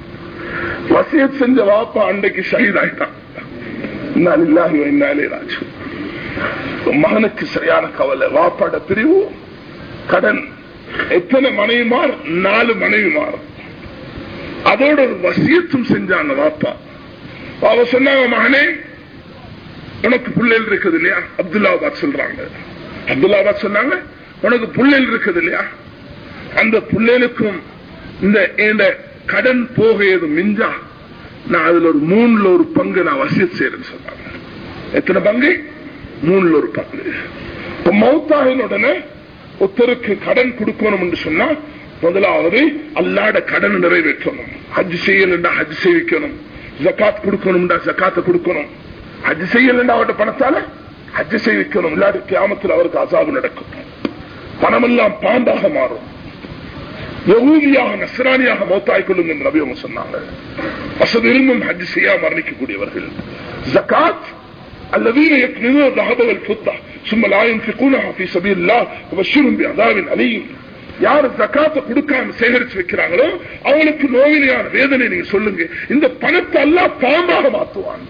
வசிய செஞ்ச வாப்பா அன்றைக்கு ஷஹீத் ஆயிட்டான் இன்னாலில்லாஹி வ இன்னா இலைஹி ராஜிஊன் மகனுக்கு சரியான கவலை வாப்பாட பிரிவு கடன் எத்தனை மனைவிமார் நாலு மனைவிமார் அதோட ஒரு வசியத்தும் செஞ்சாங்க வாப்பா அவ சொன்னாங்க மகனே உனக்கு புள்ளைகள் இருக்குது இல்லையா அப்துல்லாபாத் சொல்றாங்க அப்துல்லாபாத் சொன்னாங்க உனக்கு புள்ளைகள் இருக்குது இல்லையா அந்த புள்ளைகளுக்கும் இந்த இந்த கடன் போகையது மிஞ்சா நான் அதுல ஒரு மூணுல ஒரு பங்கு நான் வசிய செய்யறேன்னு சொன்னாங்க எத்தனை பங்கு மூணுல ஒரு பங்கு இப்ப மௌத்தாகின உடனே ஒருத்தருக்கு கடன் கொடுக்கணும் என்று சொன்னா முதலாவது அல்லாட கடன் நிறைவேற்றணும் ஹஜ் செய்யலண்டா ஹஜ் செய்விக்கணும் ஜக்காத் கொடுக்கணும்டா ஜக்காத்தை கொடுக்கணும் ஹஜ் செய்யலண்டா அவர்கிட்ட பணத்தால ஹஜ் செய்விக்கணும் இல்லாத கியாமத்தில் அவருக்கு அசாபு நடக்கும் பணமெல்லாம் பாண்டாக மாறும் யகூதியாக நசராணியாக மௌத்தாய் கொள்ளுங்க என்று நபி அவங்க சொன்னாங்க வசதி இருந்தும் ஹஜ் செய்யா மரணிக்கக்கூடியவர்கள் ஜக்காத் الذين يكنزون الذهب والفضة ثم لا ينفقونها في سبيل الله وبشرهم بعذاب أليم யார் ஜக்காத்த கொடுக்காம சேகரிச்சு வைக்கிறாங்களோ அவங்களுக்கு நோவினையான வேதனை நீங்க சொல்லுங்க இந்த பணத்தை எல்லாம் பாம்பாக மாத்துவான்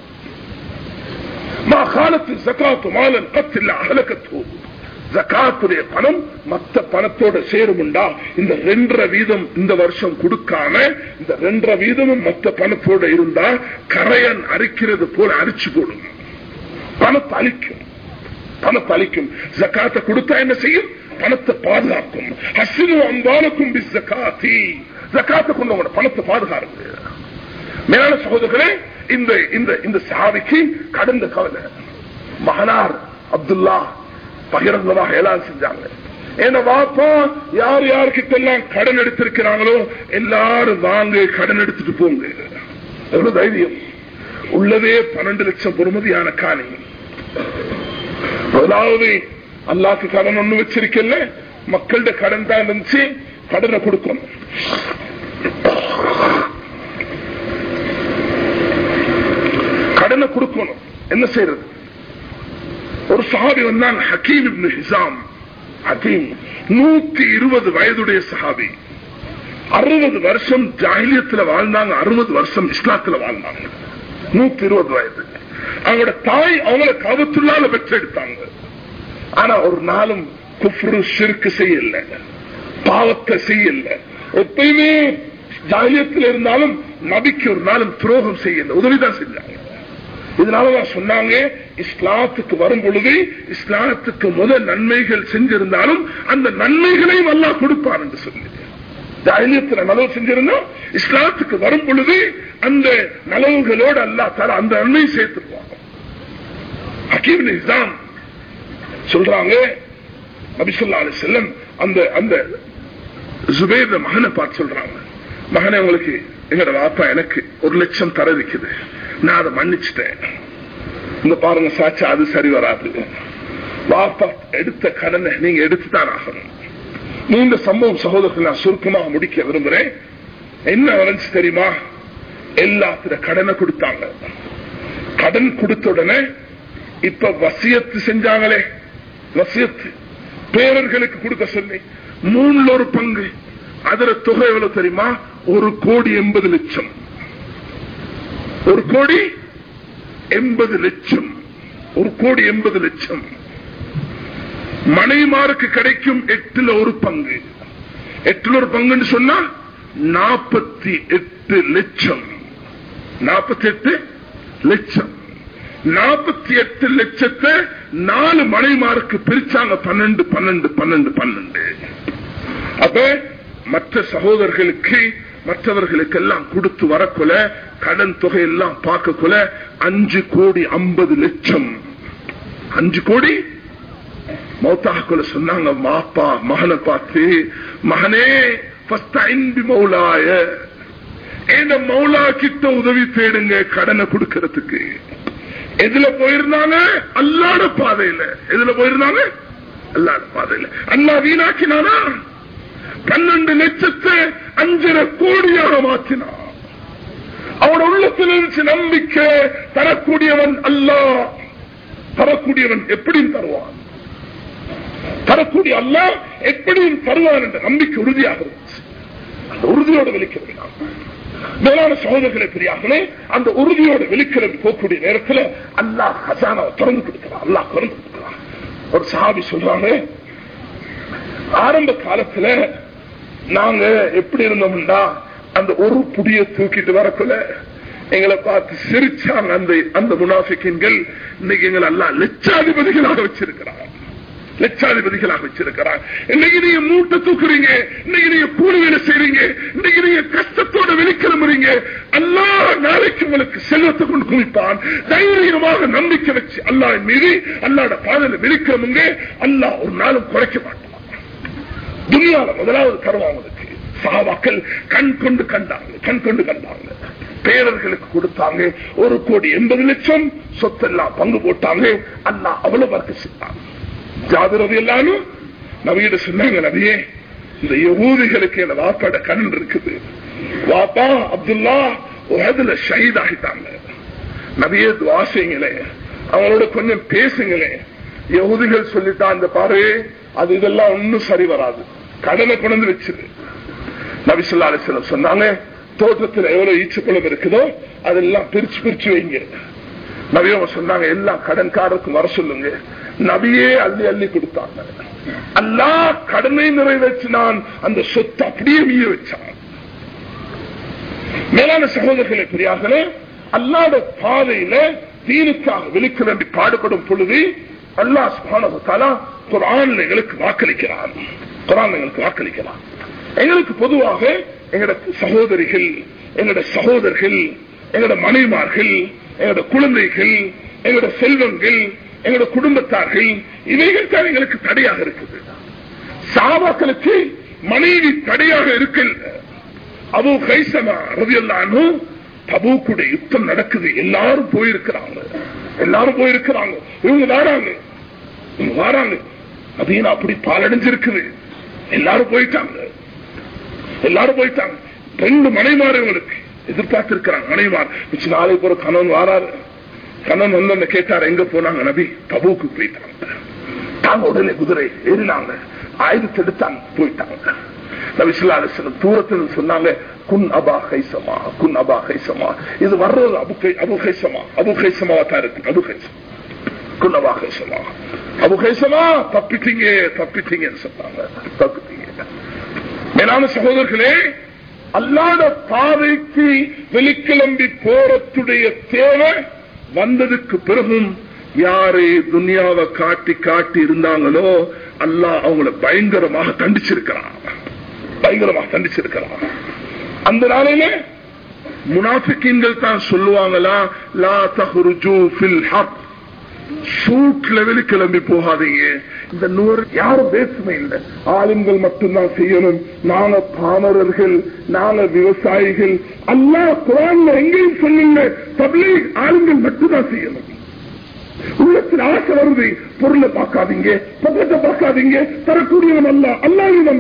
மா காலத்து ஜக்காத்து மாலன் கத்தில்ல அகலக்கத்து ஜக்காத்துடைய பணம் மத்த பணத்தோட சேருமுண்டா இந்த ரெண்டரை வீதம் இந்த வருஷம் கொடுக்காம இந்த ரெண்டரை வீதமும் மத்த பணத்தோட இருந்தா கரையன் அரிக்கிறது போல அரிச்சு போடும் பணத்தை அழிக்கும் பணத்தை அழிக்கும் ஜக்காத்தை கொடுத்தா என்ன செய்யும் பணத்தை பாதுகாக்கும் ஹசினு அம்பாலுக்கும் ஜக்காத்தி ஜக்காத்தை கொண்டு உங்களோட பணத்தை பாதுகாருங்க மேலான சகோதரர்களே இந்த இந்த இந்த சாவிக்கு கடந்த கவலை மகனார் அப்துல்லா பகிரங்கமாக ஏலான் செஞ்சாங்க என்ன வாப்பா யார் யாருக்கிட்ட எல்லாம் கடன் எடுத்திருக்கிறாங்களோ எல்லாரும் வாங்க கடன் எடுத்துட்டு போங்க எவ்வளவு தைரியம் உள்ளதே பன்னெண்டு லட்சம் பொறுமதியான காணி முதலாவது அல்லாக்கு கடன் ஒண்ணு வச்சிருக்கல மக்கள்கிட்ட கடன் தான் இருந்துச்சு கடனை கொடுக்கணும் கடனை கொடுக்கணும் என்ன செய்யறது ஒரு சஹாபி வந்தான் ஹக்கீம் இப்னு ஹிசாம் ஹக்கீம் நூத்தி இருபது வயதுடைய சஹாபி அறுபது வருஷம் ஜாகிலியத்துல வாழ்ந்தாங்க அறுபது வருஷம் இஸ்லாத்துல வாழ்ந்தாங்க நூத்தி இருபது வயது அவங்களோட தாய் அவங்கள கவத்துள்ளால பெற்றெடுத்தாங்க ஆனா ஒரு நாளும் குஃப்ரு சிறுக்கு செய்யல பாவத்தை செய்யல எப்பயுமே ஜாகிலியத்தில் இருந்தாலும் நபிக்கு ஒரு நாளும் துரோகம் செய்யல உதவிதான் செஞ்சாங்க இதனாலதான் சொன்னாங்க இஸ்லாத்துக்கு வரும் பொழுது இஸ்லாத்துக்கு முதல் நன்மைகள் செஞ்சிருந்தாலும் அந்த நன்மைகளையும் அல்லாஹ் கொடுப்பான் என்று சொல்லி ஜாகிலியத்தில் நலவு செஞ்சிருந்தா இஸ்லாத்துக்கு வரும் பொழுது அந்த நலவுகளோடு அல்லா தால அந்த நன்மை சேர்த்துருவாங்க ஹக்கீம் நிசாம் சொல்றாங்க நபிசுல்லா அலி செல்லம் அந்த அந்த ஜுபேர் மகனை பார்த்து சொல்றாங்க மகனை உங்களுக்கு எங்கட வாப்பா எனக்கு ஒரு லட்சம் தர இருக்குது நான் அதை மன்னிச்சிட்டேன் இந்த பாருங்க சாட்சி அது சரி வராது வாப்பா எடுத்த கடனை நீங்க எடுத்துதான் ஆகணும் நீண்ட சம்பவம் சகோதரர்கள் நான் சுருக்கமாக முடிக்க விரும்புறேன் என்ன வரைஞ்சு தெரியுமா எல்லாத்திர கடனை கொடுத்தாங்க கடன் கொடுத்த உடனே இப்ப வசியத்து செஞ்சாங்களே வசியத்து பேரர்களுக்கு கொடுக்க சொல்லி மூணுல ஒரு பங்கு அதுல தொகை எவ்வளவு தெரியுமா ஒரு கோடி எண்பது லட்சம் ஒரு கோடி எண்பது லட்சம் ஒரு கோடி எண்பது லட்சம் மனைமாருக்கு கிடைக்கும் எட்டுல ஒரு பங்கு எட்டுல ஒரு பங்குன்னு சொன்னா நாற்பத்தி எட்டு லட்சம் நாற்பத்தி எட்டு லட்சம் நாற்பத்தி எட்டு லட்சத்தை நாலு மனைமாருக்கு பிரிச்சாங்க பன்னெண்டு பன்னெண்டு பன்னெண்டு பன்னெண்டு அப்ப மற்ற சகோதரர்களுக்கு மற்றவர்களுக்கு எல்லாம் கொடுத்து வரக்குள்ள கடன் தொகை எல்லாம் பார்க்கக்குள்ள அஞ்சு கோடி ஐம்பது லட்சம் அஞ்சு கோடி மௌத்தாக்குள்ள சொன்னாங்க மாப்பா மகனை பார்த்து மகனே மௌலாய இந்த மௌலா கிட்ட உதவி தேடுங்க கடனை கொடுக்கறதுக்கு எதுல போயிருந்தாங்க அல்லாட பாதையில எதுல போயிருந்தாங்க அல்லாட பாதையில அல்லா வீணாக்கினானா பன்னெண்டு லட்சத்தை அஞ்சரை கோடியாக மாற்றினான் அவன் உள்ளத்தில் இருந்துச்சு நம்பிக்கை தரக்கூடியவன் அல்ல தரக்கூடியவன் எப்படியும் தருவான் தரக்கூடிய அல்ல எப்படியும் தருவான் என்ற நம்பிக்கை உறுதியாக இருந்துச்சு அந்த உறுதியோடு வெளிக்கிறான் மேலான சகோதரர்களை பெரியார்களே அந்த உறுதியோடு வெளிக்கிறது போகக்கூடிய நேரத்தில் அல்லாஹ் ஹசானாவை திறந்து கொடுக்கிறான் அல்லாஹ் திறந்து கொடுக்கிறான் ஒரு சாபி சொல்றாங்க ஆரம்ப காலத்துல நாங்க எப்படி இருந்தோம்னா அந்த ஒரு புடிய தூக்கிட்டு வரக்குள்ள எங்களை பார்த்து சிரிச்சாங்க அந்த அந்த முனாஃபிக்கின்கள் இன்னைக்கு எங்களை எல்லாம் லட்சாதிபதிகளாக வச்சிருக்கிறார் லட்சாதிபதிகளாக வச்சிருக்கிறார் இன்னைக்கு நீங்க மூட்டை தூக்குறீங்க இன்னைக்கு நீங்க கூலி வேலை செய்றீங்க இன்னைக்கு நீங்க கஷ்டத்தோட வெளிக்கிளம்புறீங்க அல்லா நாளைக்கு உங்களுக்கு செல்வத்தை கொண்டு குவிப்பான் தைரியமாக நம்பிக்கை வச்சு அல்லாஹ் மீது அல்லாட பாதையில வெளிக்கிளம்புங்க அல்லாஹ் ஒரு நாளும் குறைக்க மாட்டான் துனியால முதலாவது தருவாங்களுக்கு சாவாக்கள் கண் கொண்டு கண்டாங்க கண் கொண்டு கண்டாங்க பேரர்களுக்கு கொடுத்தாங்க ஒரு கோடி எண்பது லட்சம் சொத்தெல்லாம் பங்கு போட்டாங்க அண்ணா அவ்வளவு வர்க்க செய்தாங்க ஜாதிரது எல்லாரும் நவியிட சொன்னாங்க நவியே இந்த யகூதிகளுக்கு என வாப்பாட கண் இருக்குது வாப்பா அப்துல்லா உலகத்துல ஷஹீத் ஆகிட்டாங்க நவியே துவாசைங்களே அவங்களோட கொஞ்சம் பேசுங்களே யகுதிகள் சொல்லிட்டா அந்த பாரு அது இதெல்லாம் ஒன்னும் சரி வராது கடனை கொண்டு வச்சுது நபிசுல்லா அலிஸ்லம் சொன்னாங்க தோட்டத்தில் எவ்வளவு ஈச்சக்குளம் இருக்குதோ அதெல்லாம் பிரிச்சு பிரிச்சு வைங்க நபியவங்க சொன்னாங்க எல்லா கடன்காரருக்கும் வர சொல்லுங்க நபியே அள்ளி அள்ளி கொடுத்தாங்க அல்லா கடனை நிறைவேற்றினான் அந்த சொத்து அப்படியே மீய வச்சான் மேலான சகோதரர்களை பெரியார்களே அல்லாட பாதையில தீனுக்காக வெளிக்கிளம்பி பாடுபடும் பொழுது அல்லா சுபானு குரான் எங்களுக்கு வாக்களிக்கிறான் குரான் எங்களுக்கு வாக்களிக்கிறான் எங்களுக்கு பொதுவாக எங்களோட சகோதரிகள் எங்களோட சகோதரர்கள் எங்களோட மனைமார்கள் எங்களோட குழந்தைகள் எங்களோட செல்வங்கள் எங்களோட குடும்பத்தார்கள் இவைகள் தான் எங்களுக்கு தடையாக இருக்குது சாபாக்களுக்கு மனைவி தடையாக இருக்கல் அபு கைசமா ரவியல்லானு தபூக்குடைய யுத்தம் நடக்குது எல்லாரும் போயிருக்கிறாங்க எல்லாரும் போயிருக்கிறாங்க இவங்க வாராங்க இவங்க வாராங்க அப்படின்னு அப்படி பாலடைஞ்சிருக்குது எல்லாரும் போயிட்டாங்க எல்லாரும் போயிட்டாங்க ரெண்டு மனைமாறு இவங்களுக்கு எதிர்பார்த்திருக்கிறாங்க மனைமார் மிச்ச நாளை போற கணவன் வாராரு கணவன் வந்து கேட்டார் எங்க போனாங்க நபி தபுக்கு போயிட்டாங்க தாங்க உடனே குதிரை ஏறினாங்க ஆயுதத்தை எடுத்தாங்க போயிட்டாங்க நபிசுல்லா அலிஸ்லம் தூரத்தில் சொன்னாங்க குன் அபா கைசமா குன் அபா கைசமா இது வர்றது அபு கை அபு கைசமா அபு கைசமாவா தான் இருக்கு அபு கைசமா குன் அபா கைசமா அபு கைசமா தப்பிட்டீங்க தப்பிட்டீங்கன்னு சொன்னாங்க தப்பிட்டீங்க மேலான சகோதரர்களே அல்லாத பாதைக்கு வெளிக்கிளம்பி போறத்துடைய தேவை வந்ததுக்கு பிறகும் யாரு துனியாவை காட்டி காட்டி இருந்தாங்களோ அல்லாஹ் அவங்கள பயங்கரமாக தண்டிச்சிருக்கிறான் பயங்கரமாக தண்டிச்சிருக்கிறான் அந்த நாளையில முனாஃபிக்கீன்கள் தான் சொல்லுவாங்களா லா தஹ்ருஜு ஃபில் ஹக் சூட் லெவலுக்கு கிளம்பி போகாதீங்க இந்த நூறு யாரும் பேசுமே இல்லை ஆளுங்கள் மட்டும்தான் செய்யணும் நாங்க பாமரர்கள் நாங்க விவசாயிகள் அல்லா குரான்ல எங்கேயும் சொல்லுங்க பப்ளிக் ஆளுங்கள் மட்டும்தான் செய்யணும் உள்ளத்தில் ஆசை வருது பொருளை பார்க்காதீங்க பக்கத்தை பார்க்காதீங்க தரக்கூடியவன் அல்ல அல்லாவிடம்